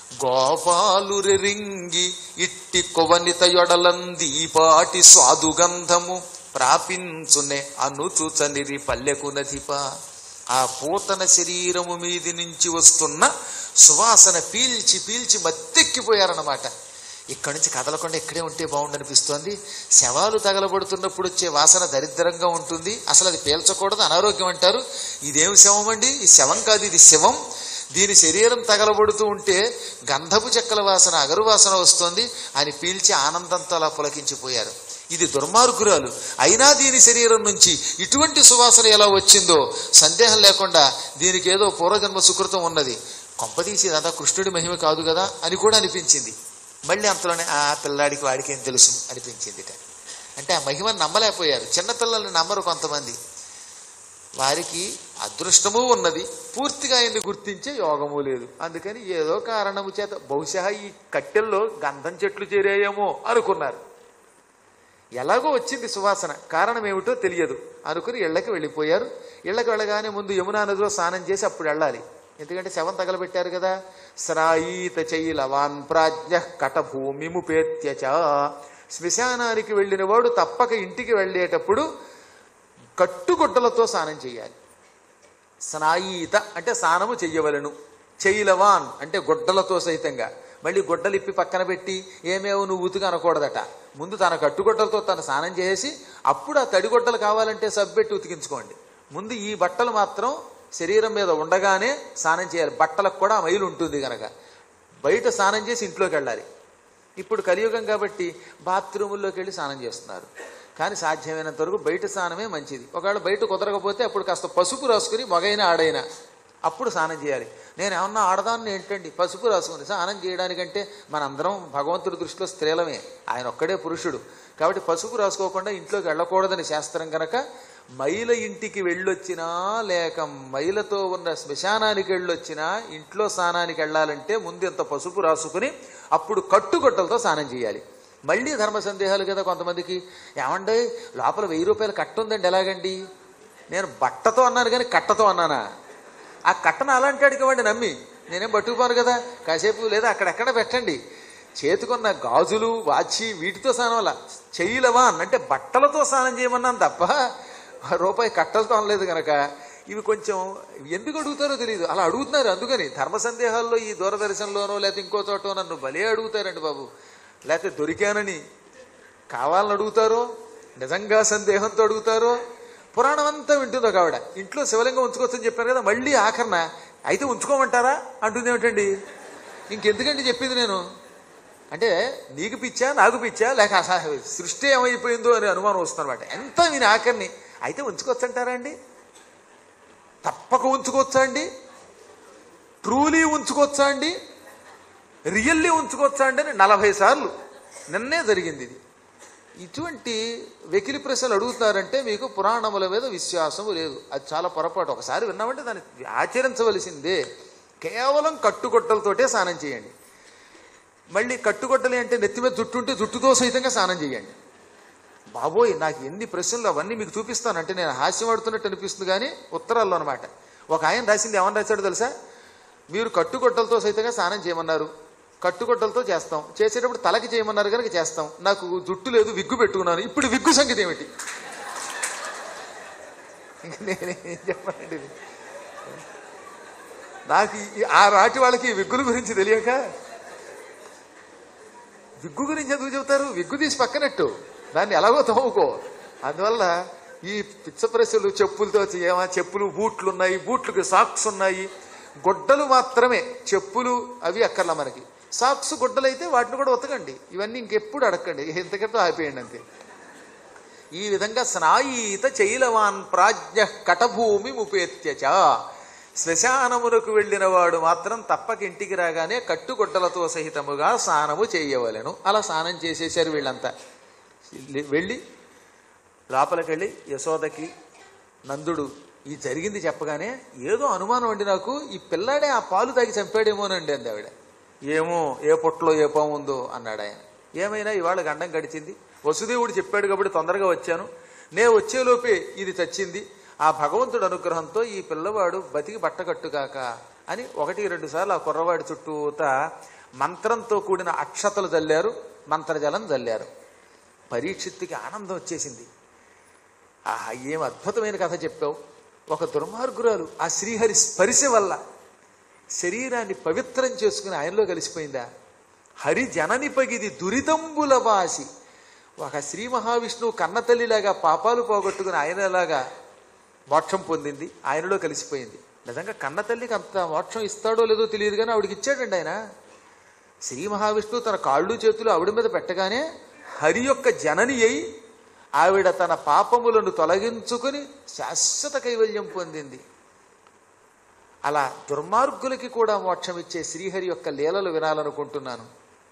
Speaker 1: గోపాలు రింగి ఇట్టి కొవనిత యొడలంది పాటి స్వాదుగంధము ప్రాపించునే అనుచుచనిరి పల్లెకు నదిప ఆ పూతన శరీరము మీది నుంచి వస్తున్న సువాసన పీల్చి పీల్చి మత్తెక్కిపోయారన్నమాట ఇక్కడి నుంచి కదలకుండా ఇక్కడే ఉంటే బాగుండనిపిస్తోంది శవాలు తగలబడుతున్నప్పుడు వచ్చే వాసన దరిద్రంగా ఉంటుంది అసలు అది పీల్చకూడదు అనారోగ్యం అంటారు ఇదేం శవం అండి ఈ శవం కాదు ఇది శవం దీని శరీరం తగలబడుతూ ఉంటే గంధపు చెక్కల వాసన అగరు వాసన వస్తోంది అని పీల్చి ఆనందంతో అలా పులకించిపోయారు ఇది దుర్మార్గురాలు అయినా దీని శరీరం నుంచి ఇటువంటి సువాసన ఎలా వచ్చిందో సందేహం లేకుండా దీనికి ఏదో పూర్వజన్మ సుకృతం ఉన్నది కొంపదీసి ఇదంతా కృష్ణుడి మహిమ కాదు కదా అని కూడా అనిపించింది మళ్ళీ అంతలోనే ఆ పిల్లాడికి వాడికి ఏం తెలుసు అనిపించిందిట అంటే ఆ మహిమను నమ్మలేకపోయారు చిన్నపిల్లల్ని నమ్మరు కొంతమంది వారికి అదృష్టము ఉన్నది పూర్తిగా ఆయన్ని గుర్తించే యోగము లేదు అందుకని ఏదో కారణము చేత బహుశా ఈ కట్టెల్లో గంధం చెట్లు చేరాయేమో అనుకున్నారు ఎలాగో వచ్చింది సువాసన కారణం ఏమిటో తెలియదు అనుకుని ఇళ్ళకి వెళ్ళిపోయారు ఇళ్ళకి వెళ్ళగానే ముందు యమునా నదిలో స్నానం చేసి అప్పుడు వెళ్ళాలి ఎందుకంటే శవం తగలబెట్టారు కదా స్రాయీత చైలవాన్ ప్రాజ్ఞ కటభూమిముపేత్యచ శ్మశానానికి వెళ్ళిన వాడు తప్పక ఇంటికి వెళ్ళేటప్పుడు కట్టుగుడ్డలతో స్నానం చేయాలి స్నాయీత అంటే స్నానము చెయ్యవలను చైలవాన్ అంటే గుడ్డలతో సైతంగా మళ్ళీ గుడ్డలు ఇప్పి పక్కన పెట్టి ఏమేవో నువ్వు ఉతుకు అనకూడదట ముందు తన కట్టుగుడ్డలతో తను స్నానం చేసి అప్పుడు ఆ తడిగుడ్డలు కావాలంటే సబ్బెట్టి ఉతికించుకోండి ముందు ఈ బట్టలు మాత్రం శరీరం మీద ఉండగానే స్నానం చేయాలి బట్టలకు కూడా ఆ మైలు ఉంటుంది కనుక బయట స్నానం చేసి ఇంట్లోకి వెళ్ళాలి ఇప్పుడు కలియుగం కాబట్టి బాత్రూముల్లోకి వెళ్ళి స్నానం చేస్తున్నారు కానీ సాధ్యమైనంత వరకు బయట స్నానమే మంచిది ఒకవేళ బయట కుదరకపోతే అప్పుడు కాస్త పసుపు రాసుకుని మగైన ఆడైనా అప్పుడు స్నానం చేయాలి నేను ఏమన్నా ఆడదాన్ని ఏంటండి పసుపు రాసుకుని స్నానం చేయడానికంటే మనందరం భగవంతుడి దృష్టిలో స్త్రీలమే ఆయన ఒక్కడే పురుషుడు కాబట్టి పసుపు రాసుకోకుండా ఇంట్లోకి వెళ్ళకూడదని శాస్త్రం కనుక మైల ఇంటికి వెళ్ళొచ్చినా లేక మైలతో ఉన్న శ్మశానానికి వెళ్ళొచ్చినా ఇంట్లో స్నానానికి వెళ్ళాలంటే ముందు ఇంత పసుపు రాసుకుని అప్పుడు కట్టుగొట్టలతో స్నానం చేయాలి మళ్ళీ ధర్మ సందేహాలు కదా కొంతమందికి ఏమండి లోపల వెయ్యి రూపాయలు కట్ట ఉందండి ఎలాగండి నేను బట్టతో అన్నాను కానీ కట్టతో అన్నానా ఆ కట్టను అలాంటి వాడికి వాడిని నమ్మి నేనేం పట్టుకుపోను కదా కాసేపు లేదా అక్కడెక్కడ పెట్టండి చేతికున్న గాజులు వాచి వీటితో స్నానం వల్ల చెయ్యలవా అంటే బట్టలతో స్నానం చేయమన్నాను తప్ప రూపాయి కట్టలతో అనలేదు కనుక ఇవి కొంచెం ఎందుకు అడుగుతారో తెలియదు అలా అడుగుతున్నారు అందుకని ధర్మ సందేహాల్లో ఈ దూరదర్శన్లోనో లేకపోతే ఇంకో చోటో నన్ను భలే అడుగుతారండి బాబు లేకపోతే దొరికానని కావాలని అడుగుతారో నిజంగా సందేహంతో అడుగుతారో పురాణం అంతా వింటుంది ఒక ఆవిడ ఇంట్లో శివలింగం ఉంచుకోవచ్చని చెప్పాను కదా మళ్ళీ ఆఖరణ అయితే ఉంచుకోమంటారా అంటుంది ఏమిటండి ఇంకెందుకండి చెప్పింది నేను అంటే నీకు పిచ్చా నాకు పిచ్చా లేక అసలు సృష్టి ఏమైపోయిందో అనే అనుమానం వస్తుందన్నమాట ఎంత విని ఆఖరిని అయితే ఉంచుకోవచ్చంటారా అండి తప్పక ఉంచుకోవచ్చా అండి ట్రూలీ ఉంచుకోవచ్చా అండి రియల్లీ ఉంచుకోవచ్చా అండి అని నలభై సార్లు నిన్నే జరిగింది ఇది ఇటువంటి వెకిలి ప్రశ్నలు అడుగుతారంటే మీకు పురాణముల మీద విశ్వాసము లేదు అది చాలా పొరపాటు ఒకసారి విన్నామంటే దాన్ని ఆచరించవలసిందే కేవలం కట్టుకొట్టలతోటే స్నానం చేయండి మళ్ళీ కట్టుకొట్టలు అంటే నెత్తి మీద జుట్టు ఉంటే జుట్టుతో సహితంగా స్నానం చేయండి బాబోయ్ నాకు ఎన్ని ప్రశ్నలు అవన్నీ మీకు చూపిస్తాను అంటే నేను హాస్యం ఆడుతున్నట్టు అనిపిస్తుంది కానీ ఉత్తరాల్లో అనమాట ఒక ఆయన రాసింది ఏమని రాశాడో తెలుసా మీరు కట్టుకొట్టలతో సహితంగా స్నానం చేయమన్నారు కట్టుకొట్టలతో చేస్తాం చేసేటప్పుడు తలకి చేయమన్నారు కనుక చేస్తాం నాకు జుట్టు లేదు విగ్గు పెట్టుకున్నాను ఇప్పుడు విగ్గు సంగతి ఏమిటి ఇంక నేనేం చెప్పాలండి ఇది? నాకు ఈ- ఆ రాటి వాళ్ళకి ఈ విగ్గుల గురించి తెలియక విగ్గు గురించి ఎందుకు చెబుతారు విగ్గు తీసి పక్కనట్టు దాన్ని ఎలాగో తవ్వుకో అందువల్ల ఈ పిచ్చప్రెస్సులు చెప్పులతో ఏమా చెప్పులు బూట్లు ఉన్నాయి బూట్లకి సాక్స్ ఉన్నాయి గుడ్డలు మాత్రమే చెప్పులు అవి అక్కర్లా మనకి సాక్స్ గుడ్డలు అయితే వాటిని కూడా ఉతకండి ఇవన్నీ ఇంకెప్పుడు అడగండి ఇంతకంటే ఆపేయండి అంతే ఈ విధంగా స్నాయీత చైలవాన్ ప్రాజ్ఞ కటభూమి ఉపేత్యచ శ్మశానమునకు వెళ్ళిన వాడు మాత్రం తప్పక ఇంటికి రాగానే కట్టుగుడ్డలతో సహితముగా స్నానము చేయవలెను అలా స్నానం చేసేసారు వీళ్ళంతా వెళ్ళి లోపలికి వెళ్ళి యశోదకి నందుడు ఈ జరిగింది చెప్పగానే ఏదో అనుమానం అండి నాకు ఈ పిల్లాడే ఆ పాలు తాగి చంపాడేమోనండి అంది ఆవిడ ఏమో ఏ పొట్టలో ఏ పాము ఉందో అన్నాడు ఆయన ఏమైనా ఇవాళ గండం గడిచింది వసుదేవుడు చెప్పాడు కాబట్టి తొందరగా వచ్చాను నే వచ్చేలోపే ఇది చచ్చింది ఆ భగవంతుడు అనుగ్రహంతో ఈ పిల్లవాడు బతికి బట్టకట్టుగాక అని ఒకటి రెండు సార్లు ఆ కుర్రవాడి చుట్టూత మంత్రంతో కూడిన అక్షతలు చల్లారు మంత్రజలం చల్లారు పరీక్షిత్తుకి ఆనందం వచ్చేసింది ఆహా ఏం అద్భుతమైన కథ చెప్పావు ఒక దుర్మార్గురాలు ఆ శ్రీహరి స్పర్శ వల్ల శరీరాన్ని పవిత్రం చేసుకుని ఆయనలో కలిసిపోయిందా హరి జనని పగిది దురితంబుల వాసి ఒక శ్రీ మహావిష్ణువు కన్నతల్లిలాగా పాపాలు పోగొట్టుకుని ఆయనలాగా మోక్షం పొందింది ఆయనలో కలిసిపోయింది నిజంగా కన్నతల్లికి అంత మోక్షం ఇస్తాడో లేదో తెలియదు కానీ ఆవిడకి ఇచ్చాడండి ఆయన శ్రీ మహావిష్ణువు తన కాళ్ళు చేతులు ఆవిడ మీద పెట్టగానే హరి యొక్క జనని అయి ఆవిడ తన పాపములను తొలగించుకుని శాశ్వత కైవల్యం పొందింది అలా దుర్మార్గులకి కూడా మోక్షం ఇచ్చే శ్రీహరి యొక్క లీలలు వినాలనుకుంటున్నాను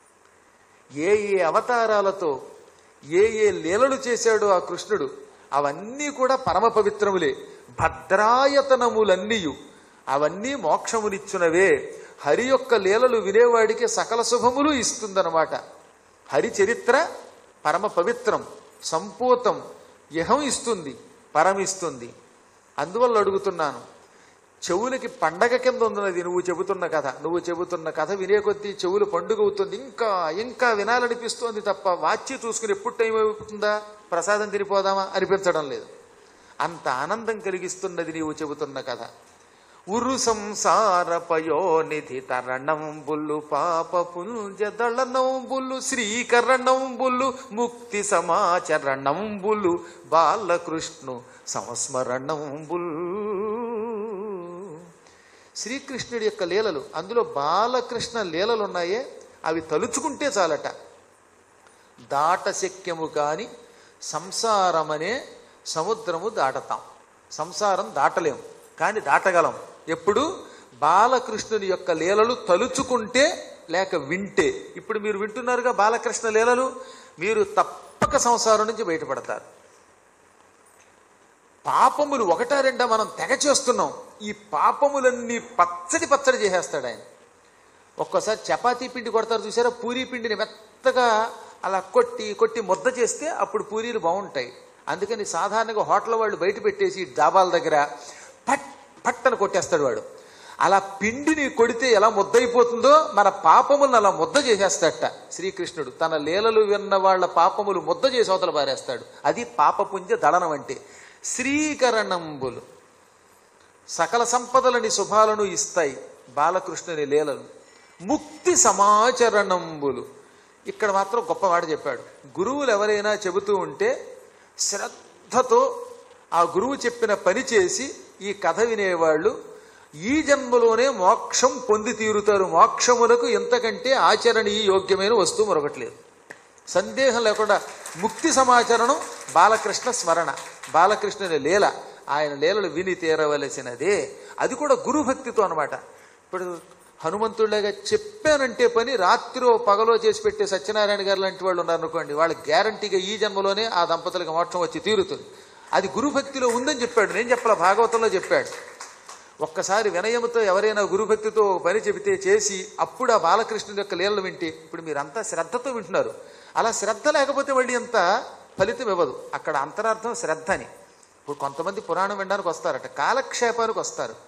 Speaker 1: ఏ ఏ అవతారాలతో ఏ ఏ లీలలు చేశాడో ఆ కృష్ణుడు అవన్నీ కూడా పరమ పవిత్రములే భద్రాయతనములన్నీయు అవన్నీ మోక్షమునిచ్చునవే హరి యొక్క లీలలు వినేవాడికి సకల శుభములు ఇస్తుందన్నమాట హరి చరిత్ర పరమ పవిత్రం సంపూతం యహం ఇస్తుంది పరమిస్తుంది అందువల్ల అడుగుతున్నాను చెవులకి పండగ కింద ఉన్నది నువ్వు చెబుతున్న కథ నువ్వు చెబుతున్న కథ వినే కొద్దీ చెవులు పండుగ అవుతుంది ఇంకా ఇంకా వినాలనిపిస్తోంది తప్ప వాచి చూసుకుని ఎప్పుడు టైం అవుతుందా ప్రసాదం తినిపోదామా అనిపించడం లేదు అంత ఆనందం కలిగిస్తున్నది నీవు చెబుతున్న కథ ఉరు సంసార పయోనిధి తరణం బుల్లు పాప పుంజదళనం బుల్లు శ్రీకరణం బుల్లు ముక్తి సమాచరణం బుల్లు బాలకృష్ణు సంస్మరణం శ్రీకృష్ణుడి యొక్క లీలలు అందులో బాలకృష్ణ లీలలు ఉన్నాయే అవి తలుచుకుంటే చాలట దాట శక్యము కాని సంసారమనే సముద్రము దాటతాం సంసారం దాటలేం కానీ దాటగలం ఎప్పుడు బాలకృష్ణుని యొక్క లీలలు తలుచుకుంటే లేక వింటే ఇప్పుడు మీరు వింటున్నారుగా బాలకృష్ణ లీలలు మీరు తప్పక సంసారం నుంచి బయటపడతారు పాపములు ఒకటా రెండా మనం తెగ చేస్తున్నాం ఈ పాపములన్నీ పచ్చడి పచ్చడి చేసేస్తాడు ఆయన ఒక్కోసారి చపాతీ పిండి కొడతారు చూసారా పూరీ పిండిని మెత్తగా అలా కొట్టి కొట్టి ముద్ద చేస్తే అప్పుడు పూరీలు బాగుంటాయి అందుకని సాధారణంగా హోటల్ వాళ్ళు బయట పెట్టేసి డాబాల దగ్గర పట్ పట్టను కొట్టేస్తాడు వాడు అలా పిండిని కొడితే ఎలా ముద్దయిపోతుందో మన పాపములను అలా ముద్ద చేసేస్తాడట శ్రీకృష్ణుడు తన లీలలు విన్న వాళ్ళ పాపములు ముద్ద చేసి అవతల పారేస్తాడు అది పాపపుంజ దళనం అంటే శ్రీకరణంబులు సకల సంపదలని శుభాలను ఇస్తాయి బాలకృష్ణుని లీలలు ముక్తి సమాచరణంబులు ఇక్కడ మాత్రం గొప్ప మాట చెప్పాడు గురువులు ఎవరైనా చెబుతూ ఉంటే శ్రద్ధతో ఆ గురువు చెప్పిన పని చేసి ఈ కథ వినేవాళ్ళు ఈ జన్మలోనే మోక్షం పొంది తీరుతారు మోక్షములకు ఎంతకంటే ఆచరణీయ యోగ్యమైన వస్తువు మరొకట్లేదు సందేహం లేకుండా ముక్తి సమాచరణం బాలకృష్ణ స్మరణ బాలకృష్ణుని లీల ఆయన లీలలు విని తీరవలసినదే అది కూడా గురుభక్తితో అనమాట ఇప్పుడు హనుమంతుడిలాగా చెప్పానంటే పని రాత్రిలో పగలో చేసి పెట్టే సత్యనారాయణ గారు లాంటి వాళ్ళు ఉన్నారనుకోండి వాళ్ళు గ్యారంటీగా ఈ జన్మలోనే ఆ దంపతులకు మోక్షం వచ్చి తీరుతుంది అది గురుభక్తిలో ఉందని చెప్పాడు నేను చెప్పాల భాగవతంలో చెప్పాడు ఒక్కసారి వినయముతో ఎవరైనా గురుభక్తితో ఒక పని చెబితే చేసి అప్పుడు ఆ బాలకృష్ణుడి యొక్క లీలలు వింటే ఇప్పుడు మీరంతా శ్రద్ధతో వింటున్నారు అలా శ్రద్ధ లేకపోతే మళ్ళీ అంత ఫలితం ఇవ్వదు అక్కడ అంతరార్థం శ్రద్ధ అని ఇప్పుడు కొంతమంది పురాణం వినడానికి వస్తారట కాలక్షేపానికి వస్తారు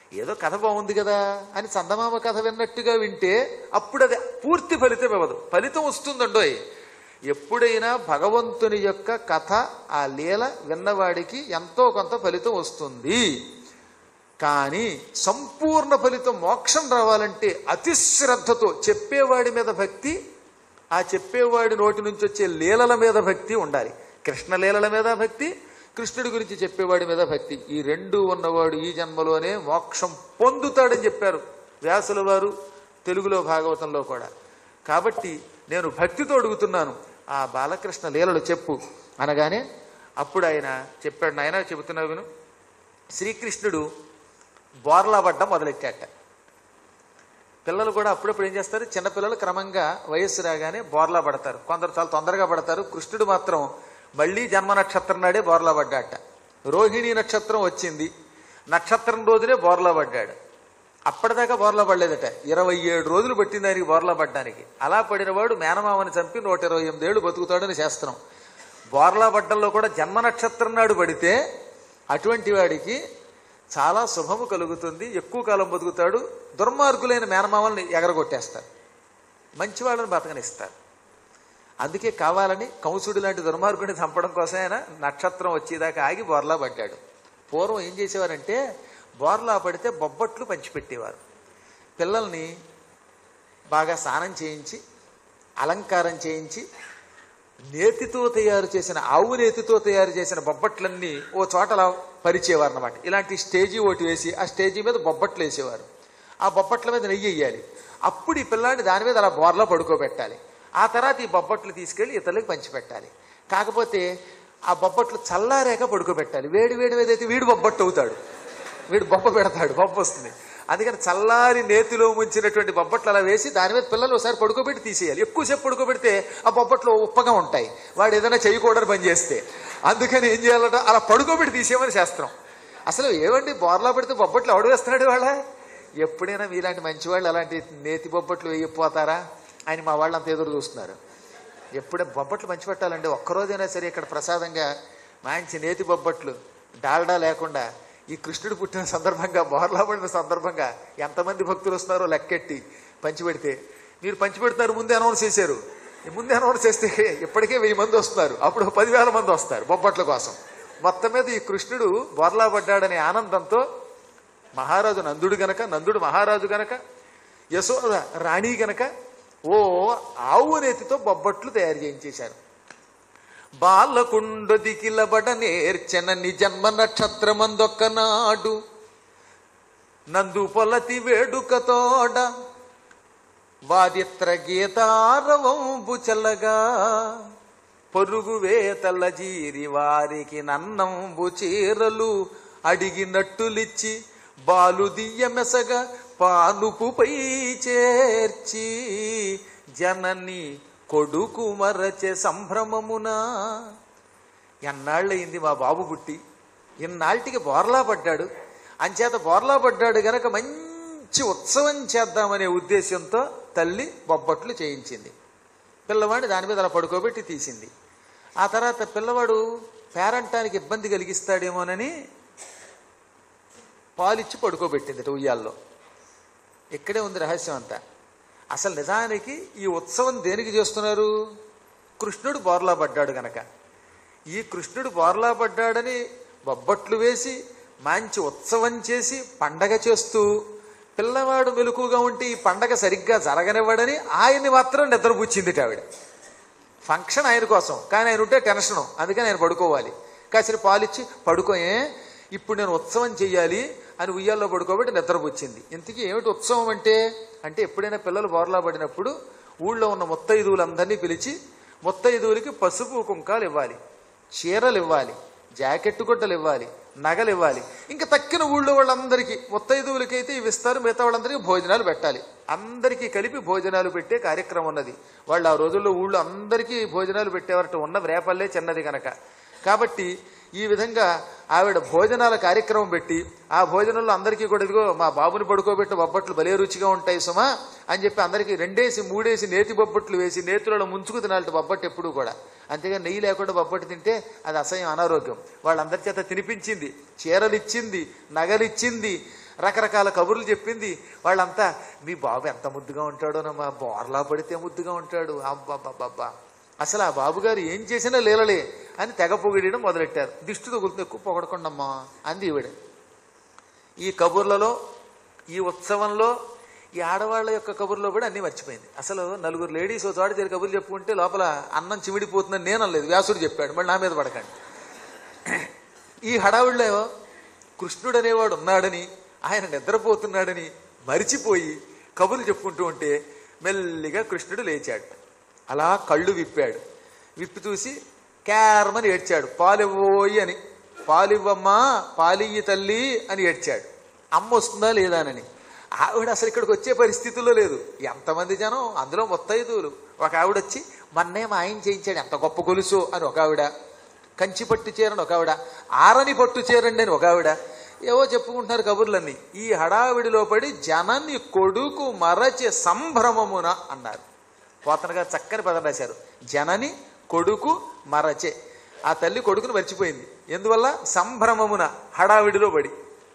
Speaker 1: ఏదో కథ బాగుంది కదా అని చందమామ కథ విన్నట్టుగా వింటే అప్పుడు అది పూర్తి ఫలితం ఇవ్వదు ఫలితం వస్తుందండోయ్ ఎప్పుడైనా భగవంతుని యొక్క కథ ఆ లీల విన్నవాడికి ఎంతో కొంత ఫలితం వస్తుంది కానీ సంపూర్ణ ఫలితం మోక్షం రావాలంటే అతి శ్రద్ధతో చెప్పేవాడి మీద భక్తి ఆ చెప్పేవాడి నోటి నుంచి వచ్చే లీలల మీద భక్తి ఉండాలి కృష్ణ లీలల మీద భక్తి కృష్ణుడి గురించి చెప్పేవాడి మీద భక్తి ఈ రెండు ఉన్నవాడు ఈ జన్మలోనే మోక్షం పొందుతాడని చెప్పారు వ్యాసుల వారు తెలుగులో భాగవతంలో కూడా కాబట్టి నేను భక్తితో అడుగుతున్నాను ఆ బాలకృష్ణ లీలలు చెప్పు అనగానే అప్పుడు ఆయన చెప్పాడు నాయన చెబుతున్నా విను శ్రీకృష్ణుడు బోర్లా పడ్డం మొదలెట్టాట పిల్లలు కూడా అప్పుడప్పుడు ఏం చేస్తారు చిన్నపిల్లలు క్రమంగా వయస్సు రాగానే బోర్లా పడతారు కొందరు చాలా తొందరగా పడతారు కృష్ణుడు మాత్రం మళ్ళీ జన్మ నక్షత్రం నాడే బోర్లా పడ్డాట రోహిణి నక్షత్రం వచ్చింది నక్షత్రం రోజునే బోర్లా పడ్డాడు అప్పటిదాకా బోర్లా పడలేదట ఇరవై ఏడు రోజులు పట్టింది ఆయనకి బోర్లా పడ్డానికి అలా పడినవాడు మేనమామని చంపి నూట ఇరవై ఎనిమిదేళ్లు బతుకుతాడని శాస్త్రం బోర్లా పడ్డంలో కూడా జన్మ నక్షత్రం నాడు పడితే అటువంటి వాడికి చాలా శుభము కలుగుతుంది ఎక్కువ కాలం బతుకుతాడు దుర్మార్గులైన మేనమామల్ని ఎగరగొట్టేస్తారు మంచివాళ్ళని బతకనిస్తారు అందుకే కావాలని కంసుడు లాంటి దుర్మార్గుడిని చంపడం కోసం ఆయన నక్షత్రం వచ్చేదాకా ఆగి బోర్లా పడ్డాడు పూర్వం ఏం చేసేవారంటే బోర్లా పడితే బొబ్బట్లు పంచిపెట్టేవారు పిల్లల్ని బాగా స్నానం చేయించి అలంకారం చేయించి నేతితో తయారు చేసిన ఆవు నేతితో తయారు చేసిన బొబ్బట్లన్నీ ఓ చోటలా పరిచేవారు అనమాట ఇలాంటి స్టేజీ ఒకటి వేసి ఆ స్టేజీ మీద బొబ్బట్లు వేసేవారు ఆ బొబ్బట్ల మీద నెయ్యి వేయాలి అప్పుడు ఈ పిల్లాడిని దాని మీద అలా బోర్లా పడుకోబెట్టాలి ఆ తర్వాత ఈ బొబ్బట్లు తీసుకెళ్లి ఇతరులకు పంచిపెట్టాలి కాకపోతే ఆ బొబ్బట్లు చల్లారాక పడుకోబెట్టాలి వేడి వేడి మీద అయితే వీడు బొబ్బట్టు అవుతాడు వీడు బొబ్బ పెడతాడు బొబ్బ వస్తుంది అందుకని చల్లారి నేతిలో ముంచినటువంటి బొబ్బట్లు అలా వేసి దాని మీద పిల్లలు ఒకసారి పడుకోబెట్టి తీసేయాలి ఎక్కువసేపు పడుకోబెడితే ఆ బొబ్బట్లు ఉప్పగా ఉంటాయి వాడు ఏదైనా చేయకూడదు పని చేస్తే అందుకని ఏం చేయాలట అలా పడుకోబెట్టి తీసేయమని శాస్త్రం అసలు ఏమండి బోర్లా పెడితే బొబ్బట్లు ఎవడు వేస్తున్నాడు వాళ్ళ ఎప్పుడైనా మీలాంటి మంచివాళ్ళు అలాంటి నేతి బొబ్బట్లు వేయపోతారా అని మా వాళ్ళు అంత ఎదురు చూస్తున్నారు ఎప్పుడే బొబ్బట్లు మంచి పెట్టాలండి ఒక్కరోజైనా సరే ఇక్కడ ప్రసాదంగా మంచి నేతి బొబ్బట్లు డాల్డా లేకుండా ఈ కృష్ణుడు పుట్టిన సందర్భంగా బోర్లా పడిన సందర్భంగా ఎంతమంది భక్తులు వస్తున్నారో లెక్కెట్టి పంచిపెడితే మీరు పంచిపెడుతున్నారు ముందే అనౌన్స్ చేశారు ఈ ముందే అనౌన్స్ చేస్తే ఇప్పటికే వెయ్యి మంది వస్తున్నారు అప్పుడు పదివేల మంది వస్తారు బొబ్బట్ల కోసం మొత్తం మీద ఈ కృష్ణుడు బోర్లా పడ్డాడనే ఆనందంతో మహారాజు నందుడు గనక నందుడు మహారాజు గనక యశోద రాణి గనక ఓ ఆవు నేతితో బొబ్బట్లు తయారు చేయించేశారు బాలకుండది కిలబడ నేర్చెనని జన్మ నక్షత్రమందొక్కనాడు నందు పొలతి వేడుకతోడ వాదిత్ర గీతారవంబు చల్లగా పొరుగు వేతల జీరి వారికి నన్నంబు చీరలు అడిగినట్టులిచ్చి బాలు దియ్యమెసగ పానుపుపై చేర్చి జనని కొడుకు మరచే సంభ్రమమున ఎన్నాళ్ళయింది మా బాబు పుట్టి ఇన్నాళ్ళకి బోర్లా పడ్డాడు అంచేత బోర్లా పడ్డాడు గనక మంచి ఉత్సవం చేద్దామనే ఉద్దేశంతో తల్లి బొబ్బట్లు చేయించింది పిల్లవాడిని దాని మీద అలా పడుకోబెట్టి తీసింది ఆ తర్వాత పిల్లవాడు పేరంటానికి ఇబ్బంది కలిగిస్తాడేమోనని పాలిచ్చి పడుకోబెట్టింది ఉయ్యాల్లో ఇక్కడే ఉంది రహస్యం అంతా అసలు నిజానికి ఈ ఉత్సవం దేనికి చేస్తున్నారు కృష్ణుడు బోర్లా పడ్డాడు గనక ఈ కృష్ణుడు బోర్లా పడ్డాడని బొబ్బట్లు వేసి మంచి ఉత్సవం చేసి పండగ చేస్తూ పిల్లవాడు మెలకుగా ఉంటే ఈ పండగ సరిగ్గా జరగనివ్వడని ఆయన్ని మాత్రం నిద్రపుచ్చింది ఆవిడ ఫంక్షన్ ఆయన కోసం కానీ ఆయన ఉంటే టెన్షను అందుకని ఆయన పడుకోవాలి కాసిన పాలిచ్చి పడుకోయే ఇప్పుడు నేను ఉత్సవం చెయ్యాలి అని ఉయ్యాల్లో పడుకోబెట్టి నిద్రపుచ్చింది ఇంతకీ ఏమిటి ఉత్సవం అంటే అంటే ఎప్పుడైనా పిల్లలు బోర్లా పడినప్పుడు ఊళ్ళో ఉన్న ముత్తైదువులందరినీ పిలిచి ముత్తైదువులకి పసుపు కుంకాలు ఇవ్వాలి చీరలు ఇవ్వాలి జాకెట్ గుడ్డలు ఇవ్వాలి నగలు ఇవ్వాలి ఇంకా తక్కిన ఊళ్ళో వాళ్ళందరికీ ముత్తైదువులకైతే ఇవి ఇస్తారు మిగతా వాళ్ళందరికీ భోజనాలు పెట్టాలి అందరికీ కలిపి భోజనాలు పెట్టే కార్యక్రమం ఉన్నది వాళ్ళు ఆ రోజుల్లో ఊళ్ళో అందరికీ భోజనాలు పెట్టేవారట ఉన్న రేపల్లే చిన్నది కనుక కాబట్టి ఈ విధంగా ఆవిడ భోజనాల కార్యక్రమం పెట్టి ఆ భోజనంలో అందరికీ కూడా ఇదిగో మా బాబుని పడుకోబెట్టి బొబ్బట్లు భలే రుచిగా ఉంటాయి సుమా అని చెప్పి అందరికీ రెండేసి మూడేసి నేతి బొబ్బట్లు వేసి నేతులలో ముంచుకు తినాలి బొబ్బట్టు ఎప్పుడు కూడా అంతేగా నెయ్యి లేకుండా బొబ్బట్టు తింటే అది అసహ్యం అనారోగ్యం వాళ్ళందరి చేత తినిపించింది చీరలు ఇచ్చింది నగలిచ్చింది రకరకాల కబుర్లు చెప్పింది వాళ్ళంతా మీ బాబు ఎంత ముద్దుగా ఉంటాడోనమ్మా బోర్లా పడితే ముద్దుగా ఉంటాడు అబ్బాబ్బాబ్బా అసలు ఆ బాబుగారు ఏం చేసినా లేలలే అని తెగ పొగిడడం మొదలెట్టారు దిష్టి తగులుతుంది ఎక్కువ పొగడకుండమ్మా అంది ఈవిడ ఈ కబుర్లలో ఈ ఉత్సవంలో ఈ ఆడవాళ్ళ యొక్క కబుర్లో కూడా అన్నీ మర్చిపోయింది అసలు నలుగురు లేడీస్ ఓ చోట చేరి కబుర్లు చెప్పుకుంటే లోపల అన్నం చిమిడిపోతుందని నేను అనలేదు వ్యాసుడు చెప్పాడు మళ్ళీ నా మీద పడకండి ఈ హడావుడిలో కృష్ణుడు అనేవాడు ఉన్నాడని ఆయన నిద్రపోతున్నాడని మరిచిపోయి కబుర్లు చెప్పుకుంటూ ఉంటే మెల్లిగా కృష్ణుడు లేచాడు అలా కళ్ళు విప్పాడు విప్పి చూసి క్యారమని ఏడ్చాడు పాలివ్వోయి అని పాలివ్వమ్మా పాలియ్యి తల్లి అని ఏడ్చాడు అమ్మ వస్తుందా లేదా అని ఆవిడ అసలు ఇక్కడికి వచ్చే పరిస్థితుల్లో లేదు ఎంతమంది జనం అందులో మొత్తైదువులు ఒక ఆవిడ వచ్చి మొన్నే మా ఆయన చేయించాడు ఎంత గొప్ప గొలుసు అని ఒక ఆవిడ కంచి పట్టు చీరని ఒక ఆవిడ ఆరని పట్టు చీరండి అని ఒక ఆవిడ ఏవో చెప్పుకుంటున్నారు కబుర్లన్నీ ఈ హడావిడిలో పడి జనాన్ని కొడుకు మరచి సంభ్రమమున అన్నారు పోతన గారు చక్కని పదం రాశారు జనని కొడుకు మరచే ఆ తల్లి కొడుకును మర్చిపోయింది ఎందువల్ల సంభ్రమమున హడావిడిలో పడి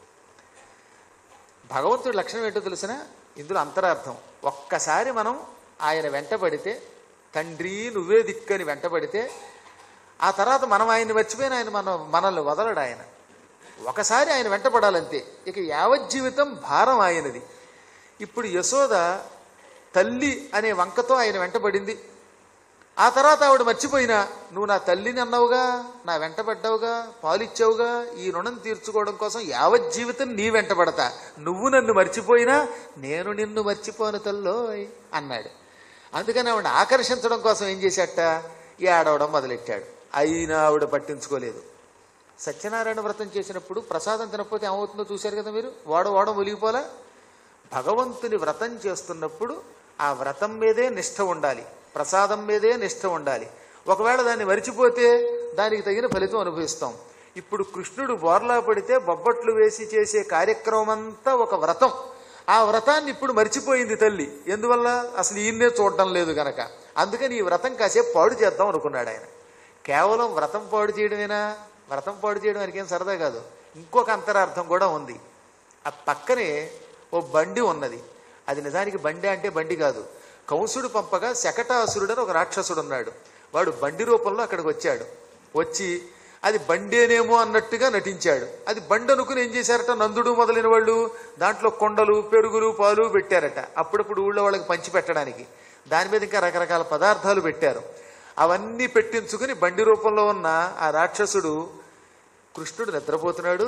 Speaker 1: భగవంతుడి లక్షణం ఏంటో తెలిసిన ఇందులో అంతరార్థం ఒక్కసారి మనం ఆయన వెంటబడితే తండ్రి నువ్వే దిక్కని వెంటబడితే ఆ తర్వాత మనం ఆయన్ని మర్చిపోయిన ఆయన మన మనల్ని వదలడు ఆయన ఒకసారి ఆయన వెంటపడాలంతే ఇక యావజ్జీవితం భారం ఆయనది ఇప్పుడు యశోద తల్లి అనే వంకతో ఆయన వెంటబడింది ఆ తర్వాత ఆవిడ మర్చిపోయినా నువ్వు నా తల్లిని అన్నావుగా నా వెంటబడ్డావుగా పాలిచ్చావుగా ఈ రుణం తీర్చుకోవడం కోసం యావజ్జీవితం నీ వెంటబడతా నువ్వు నన్ను మర్చిపోయినా నేను నిన్ను మర్చిపోను తల్లోయ్ అన్నాడు అందుకని ఆవిడ ఆకర్షించడం కోసం ఏం చేశాట ఈ ఆడవడం మొదలెట్టాడు అయినా ఆవిడ పట్టించుకోలేదు సత్యనారాయణ వ్రతం చేసినప్పుడు ప్రసాదం తినకపోతే ఏమవుతుందో చూశారు కదా మీరు వాడ వాడ ఒలిగిపోలా భగవంతుని వ్రతం చేస్తున్నప్పుడు ఆ వ్రతం మీదే నిష్ఠ ఉండాలి ప్రసాదం మీదే నిష్ఠ ఉండాలి ఒకవేళ దాన్ని మరిచిపోతే దానికి తగిన ఫలితం అనుభవిస్తాం ఇప్పుడు కృష్ణుడు బోర్లా పడితే బొబ్బట్లు వేసి చేసే కార్యక్రమం అంతా ఒక వ్రతం ఆ వ్రతాన్ని ఇప్పుడు మర్చిపోయింది తల్లి ఎందువల్ల అసలు ఈయన్నే చూడడం లేదు గనక అందుకని ఈ వ్రతం కాసేపు పాడు చేద్దాం అనుకున్నాడు ఆయన కేవలం వ్రతం పాడు చేయడమేనా వ్రతం పాడు చేయడం ఆయనకేం సరదా కాదు ఇంకొక అంతరార్థం కూడా ఉంది ఆ పక్కనే ఓ బండి ఉన్నది అది నిజానికి బండి అంటే బండి కాదు కంసుడు పంపగా శకటాసురుడని ఒక రాక్షసుడు ఉన్నాడు వాడు బండి రూపంలో అక్కడికి వచ్చాడు వచ్చి అది బండేనేమో అన్నట్టుగా నటించాడు అది బండి అనుకుని ఏం చేశారట నందుడు మొదలైన వాళ్ళు దాంట్లో కొండలు పెరుగులు పాలు పెట్టారట అప్పుడప్పుడు ఊళ్ళో వాళ్ళకి పంచి పెట్టడానికి దాని మీద ఇంకా రకరకాల పదార్థాలు పెట్టారు అవన్నీ పెట్టించుకుని బండి రూపంలో ఉన్న ఆ రాక్షసుడు కృష్ణుడు నిద్రపోతున్నాడు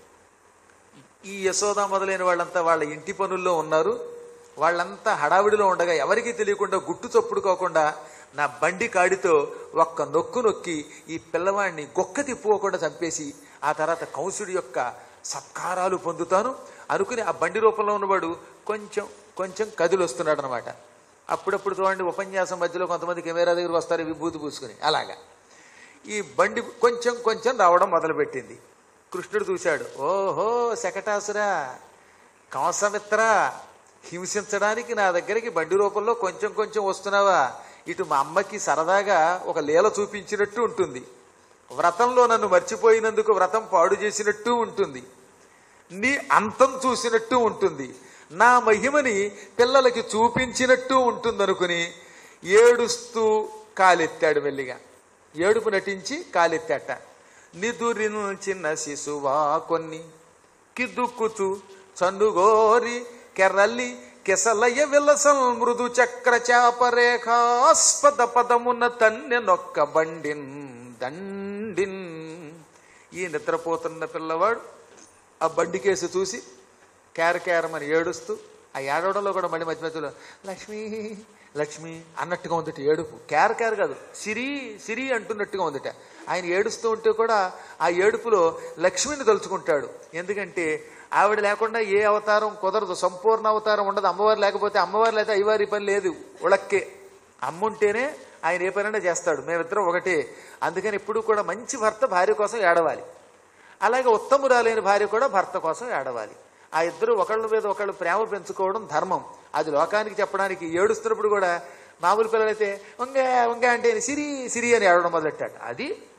Speaker 1: ఈ యశోద మొదలైన వాళ్ళంతా వాళ్ళ ఇంటి పనుల్లో ఉన్నారు వాళ్ళంతా హడావిడిలో ఉండగా ఎవరికీ తెలియకుండా గుట్టు చప్పుడు కాకుండా నా బండి కాడితో ఒక్క నొక్కు నొక్కి ఈ పిల్లవాడిని గొక్క తిప్పుకోకుండా చంపేసి ఆ తర్వాత కంసుడి యొక్క సత్కారాలు పొందుతాను అనుకుని ఆ బండి రూపంలో ఉన్నవాడు కొంచెం కొంచెం కదిలి వస్తున్నాడు అనమాట అప్పుడప్పుడు చూడండి ఉపన్యాసం మధ్యలో కొంతమంది కెమెరా దగ్గరకు వస్తారు విభూతి పూసుకుని అలాగా ఈ బండి కొంచెం కొంచెం రావడం మొదలుపెట్టింది కృష్ణుడు చూశాడు ఓహో శకటాసురా కంసమిత్ర హింసించడానికి నా దగ్గరికి బండి రూపంలో కొంచెం కొంచెం వస్తున్నావా ఇటు మా అమ్మకి సరదాగా ఒక లీల చూపించినట్టు ఉంటుంది వ్రతంలో నన్ను మర్చిపోయినందుకు వ్రతం పాడు చేసినట్టు ఉంటుంది నీ అంతం చూసినట్టు ఉంటుంది నా మహిమని పిల్లలకి చూపించినట్టు ఉంటుందనుకుని ఏడుస్తూ కాలెత్తాడు మెల్లిగా ఏడుపు నటించి కాలెత్తాట నిదురిల్చిన శిశువా కొన్ని కిద్దుక్కుతూ చన్నుగోరి కెర్రల్లి కెసలయ విలసల్ మృదు చక్ర చాపరేఖాస్పద పదమున తన్నె నొక్క బండిన్ దండిన్ ఈ నిద్రపోతున్న పిల్లవాడు ఆ బండి కేసు చూసి కేరకేరమని ఏడుస్తూ ఆ ఏడవడంలో కూడా మళ్ళీ మధ్య మధ్యలో లక్ష్మి లక్ష్మి అన్నట్టుగా ఉందట ఏడుపు కేరకేర కాదు సిరి సిరి అంటున్నట్టుగా ఉందట ఆయన ఏడుస్తూ ఉంటే కూడా ఆ ఏడుపులో లక్ష్మిని తలుచుకుంటాడు ఎందుకంటే ఆవిడ లేకుండా ఏ అవతారం కుదరదు సంపూర్ణ అవతారం ఉండదు అమ్మవారు లేకపోతే అమ్మవారు లేకపోతే అయ్యవారి పని లేదు ఉళక్కే అమ్మ ఉంటేనే ఆయన ఏ పనైనా చేస్తాడు మేమిద్దరం ఒకటే అందుకని ఎప్పుడు కూడా మంచి భర్త భార్య కోసం ఏడవాలి అలాగే ఉత్తమురాలైన భార్య కూడా భర్త కోసం ఏడవాలి ఆ ఇద్దరు ఒకళ్ళ మీద ఒకళ్ళు ప్రేమ పెంచుకోవడం ధర్మం అది లోకానికి చెప్పడానికి ఏడుస్తున్నప్పుడు కూడా మామూలు పిల్లలైతే వంగ వంగ అంటే సిరి సిరి అని ఏడవడం మొదలెట్టాడు అది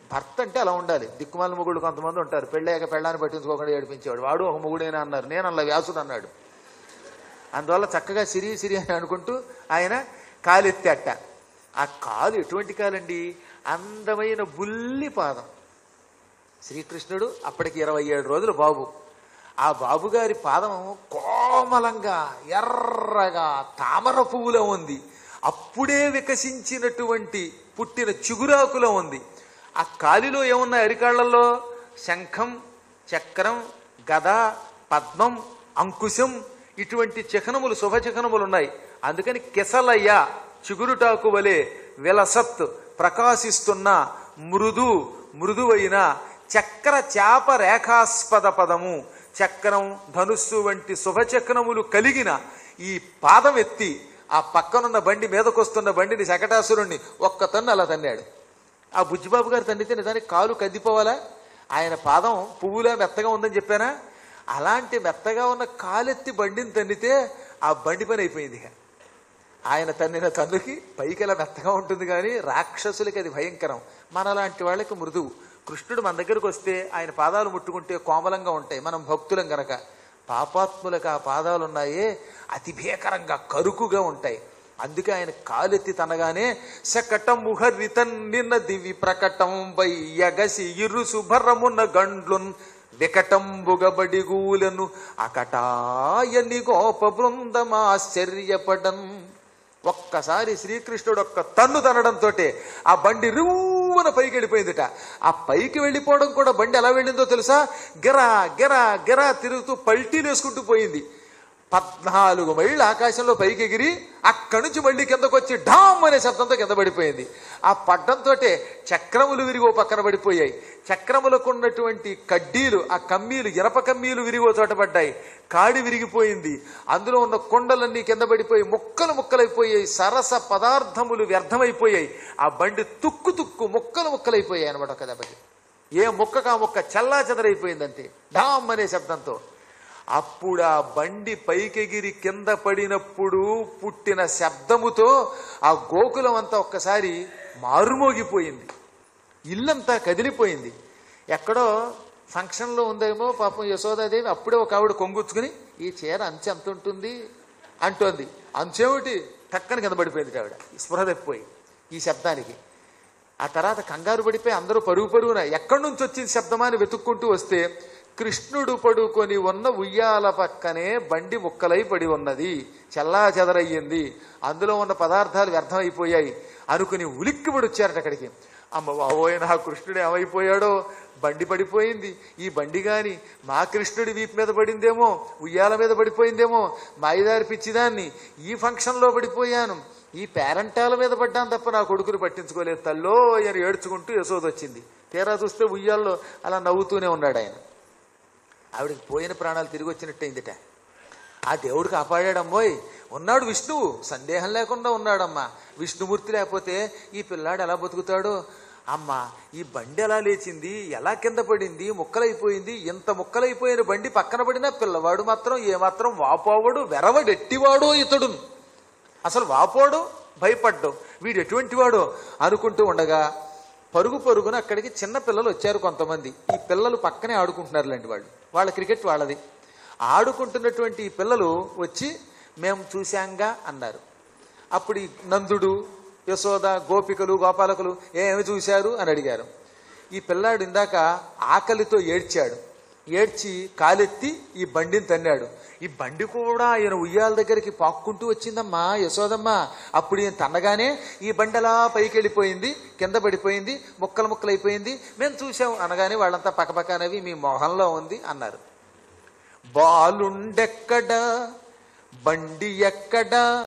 Speaker 1: భర్త అంటే అలా ఉండాలి దిక్కుమాల మొగుడు కొంతమంది ఉంటారు పెళ్ళాక పెళ్ళాన్ని పట్టించుకోకుండా ఏడిపించేవాడు వాడు ఒక మొగుడేనా అన్నారు నేను అలా వ్యాసుడు అన్నాడు అందువల్ల చక్కగా సిరి సిరి అని అనుకుంటూ ఆయన కాలెత్తేట ఆ కాలు ఎటువంటి కాలండి అందమైన బుల్లి పాదం శ్రీకృష్ణుడు అప్పటికి ఇరవై ఏడు రోజులు బాబు ఆ బాబుగారి పాదం కోమలంగా ఎర్రగా తామర పువ్వులో ఉంది అప్పుడే వికసించినటువంటి పుట్టిన చిగురాకులో ఉంది ఆ కాలిలో ఏమున్నాయి అరికాళ్లలో శంఖం చక్రం గద పద్మం అంకుశం ఇటువంటి చిహ్నములు శుభ చిహ్నములు ఉన్నాయి అందుకని కెసలయ్య చిగురుటాకు వలె విలసత్ ప్రకాశిస్తున్న మృదు మృదువైన చక్ర చాప రేఖాస్పద పదము చక్రం ధనుస్సు వంటి శుభచక్రములు కలిగిన ఈ పాదం ఎత్తి ఆ పక్కనున్న బండి మీదకొస్తున్న బండిని శకటాసురుణ్ణి ఒక్క తన్ను అలా తన్నాడు ఆ బుజ్జిబాబు గారు తండ్రితే నిజానికి కాలు కద్దిపోవాలా ఆయన పాదం పువ్వులా మెత్తగా ఉందని చెప్పానా అలాంటి మెత్తగా ఉన్న కాలెత్తి బండిని తన్నితే ఆ బండి పని అయిపోయింది ఇక. ఆయన తన్నిన తన్నుకి పైకి ఎలా మెత్తగా ఉంటుంది కానీ రాక్షసులకి అది భయంకరం మనలాంటి వాళ్ళకి మృదువు కృష్ణుడు మన దగ్గరకు వస్తే ఆయన పాదాలు ముట్టుకుంటే కోమలంగా ఉంటాయి మనం భక్తులం గనక పాపాత్ములకు ఆ పాదాలు ఉన్నాయే అతి భీకరంగా కరుకుగా ఉంటాయి అందుకే ఆయన కాలెత్తి తనగానే శకటం ముహరితన్ నిన్న దివి ప్రకటం వయ్యగసి ఇరు శుభరమున్న గండ్లున్ వికటంబుగబడిగూలను అకటాయని గోప బృందమాశ్చర్యపడన్ ఒక్కసారి శ్రీకృష్ణుడు ఒక్క తన్ను తనడంతో ఆ బండి రువ్వున పైకి వెళ్ళిపోయిందిట ఆ పైకి వెళ్ళిపోవడం కూడా బండి ఎలా వెళ్ళిందో తెలుసా గిరా గిరా గిరా తిరుగుతూ పల్టీలు వేసుకుంటూ పోయింది పద్నాలుగు మైళ్ళు ఆకాశంలో పైకి ఎగిరి అక్కడి నుంచి మళ్ళీ కిందకు వచ్చి ఢామ్ అనే శబ్దంతో కింద పడిపోయింది ఆ పడ్డంతో చక్రములు విరిగో పక్కన పడిపోయాయి చక్రములకు ఉన్నటువంటి కడ్డీలు ఆ కమ్మీలు ఇనప కమ్మీలు విరిగో చోట పడ్డాయి కాడి విరిగిపోయింది అందులో ఉన్న కొండలన్నీ కింద పడిపోయి ముక్కలు ముక్కలైపోయాయి సరస పదార్థములు వ్యర్థమైపోయాయి ఆ బండి తుక్కు తుక్కు ముక్కలు ముక్కలైపోయాయి అనమాట ఒక దెబ్బకి ఏ ముక్కకు ఆ ముక్క చల్లా చెదరైపోయిందంతే ఢామ్ అనే శబ్దంతో అప్పుడు ఆ బండి పైకెగిరి కింద పడినప్పుడు పుట్టిన శబ్దముతో ఆ గోకులం అంతా ఒక్కసారి మారుమోగిపోయింది ఇల్లంతా కదిలిపోయింది ఎక్కడో ఫంక్షన్లో ఉందేమో పాపం యశోదాదేవి అప్పుడే ఒక ఆవిడ కొంగుచ్చుకుని ఈ చీర అంచె ఎంత ఉంటుంది అంటోంది అంచెమిటి టక్కని కింద పడిపోయింది ఆవిడ స్పృహ తప్పిపోయి ఈ శబ్దానికి ఆ తర్వాత కంగారు పడిపోయి అందరూ పరుగు పరుగున ఎక్కడి నుంచి వచ్చింది శబ్దమా అని వెతుక్కుంటూ వస్తే కృష్ణుడు పడుకొని ఉన్న ఉయ్యాల పక్కనే బండి ముక్కలై పడి ఉన్నది చల్లా చెదరయ్యింది అందులో ఉన్న పదార్థాలు వ్యర్థమైపోయాయి అనుకుని ఉలిక్కిపడి వచ్చారట అక్కడికి అమ్మ బాబోయ్ నా కృష్ణుడు ఏమైపోయాడో బండి పడిపోయింది ఈ బండి గాని మా కృష్ణుడి వీపు మీద పడిందేమో ఉయ్యాల మీద పడిపోయిందేమో మాయిదారి పిచ్చిదాన్ని ఈ ఫంక్షన్లో పడిపోయాను ఈ పేరంటాల మీద పడ్డాను తప్ప నా కొడుకుని పట్టించుకోలేదు తల్లో అని ఏడ్చుకుంటూ యశోద వచ్చింది తీరా చూస్తే ఉయ్యాల్లో అలా నవ్వుతూనే ఉన్నాడు ఆయన ఆవిడకి పోయిన ప్రాణాలు తిరిగి వచ్చినట్టయిందిట ఆ దేవుడు కాపాడాడమ్మోయ్ ఉన్నాడు విష్ణువు సందేహం లేకుండా ఉన్నాడమ్మా విష్ణుమూర్తి లేకపోతే ఈ పిల్లాడు ఎలా బతుకుతాడో అమ్మా ఈ బండి ఎలా లేచింది ఎలా కింద పడింది ముక్కలైపోయింది ఇంత ముక్కలైపోయిన బండి పక్కన పడినా పిల్లవాడు మాత్రం ఏమాత్రం వాపోవడు వెరవడెట్టివాడో ఇతడు అసలు వాపోడు భయపడ్డు వీడు ఎటువంటి వాడో అనుకుంటూ ఉండగా పరుగు పరుగున అక్కడికి చిన్న పిల్లలు వచ్చారు కొంతమంది ఈ పిల్లలు పక్కనే ఆడుకుంటున్నారులేండి వాళ్ళు వాళ్ళ క్రికెట్ వాళ్ళది ఆడుకుంటున్నటువంటి ఈ పిల్లలు వచ్చి మేము చూశాంగా అన్నారు అప్పుడు ఈ నందుడు యశోద గోపికలు గోపాలకులు ఏమి చూశారు అని అడిగారు ఈ పిల్లాడు ఇందాక ఆకలితో ఏడ్చాడు ఏడ్చి కాలెత్తి ఈ బండిని తన్నాడు ఈ బండి కూడా ఆయన ఉయ్యాల దగ్గరికి పాక్కుంటూ వచ్చిందమ్మా యశోదమ్మ అప్పుడు ఈయన తన్నగానే ఈ బండి అలా పైకి వెళ్ళిపోయింది కింద పడిపోయింది ముక్కలు ముక్కలు అయిపోయింది మేము చూసాం అనగానే వాళ్ళంతా పక్కపక్కనవి మీ మొహంలో ఉంది అన్నారు బాలుండెక్కడ బండి ఎక్కడ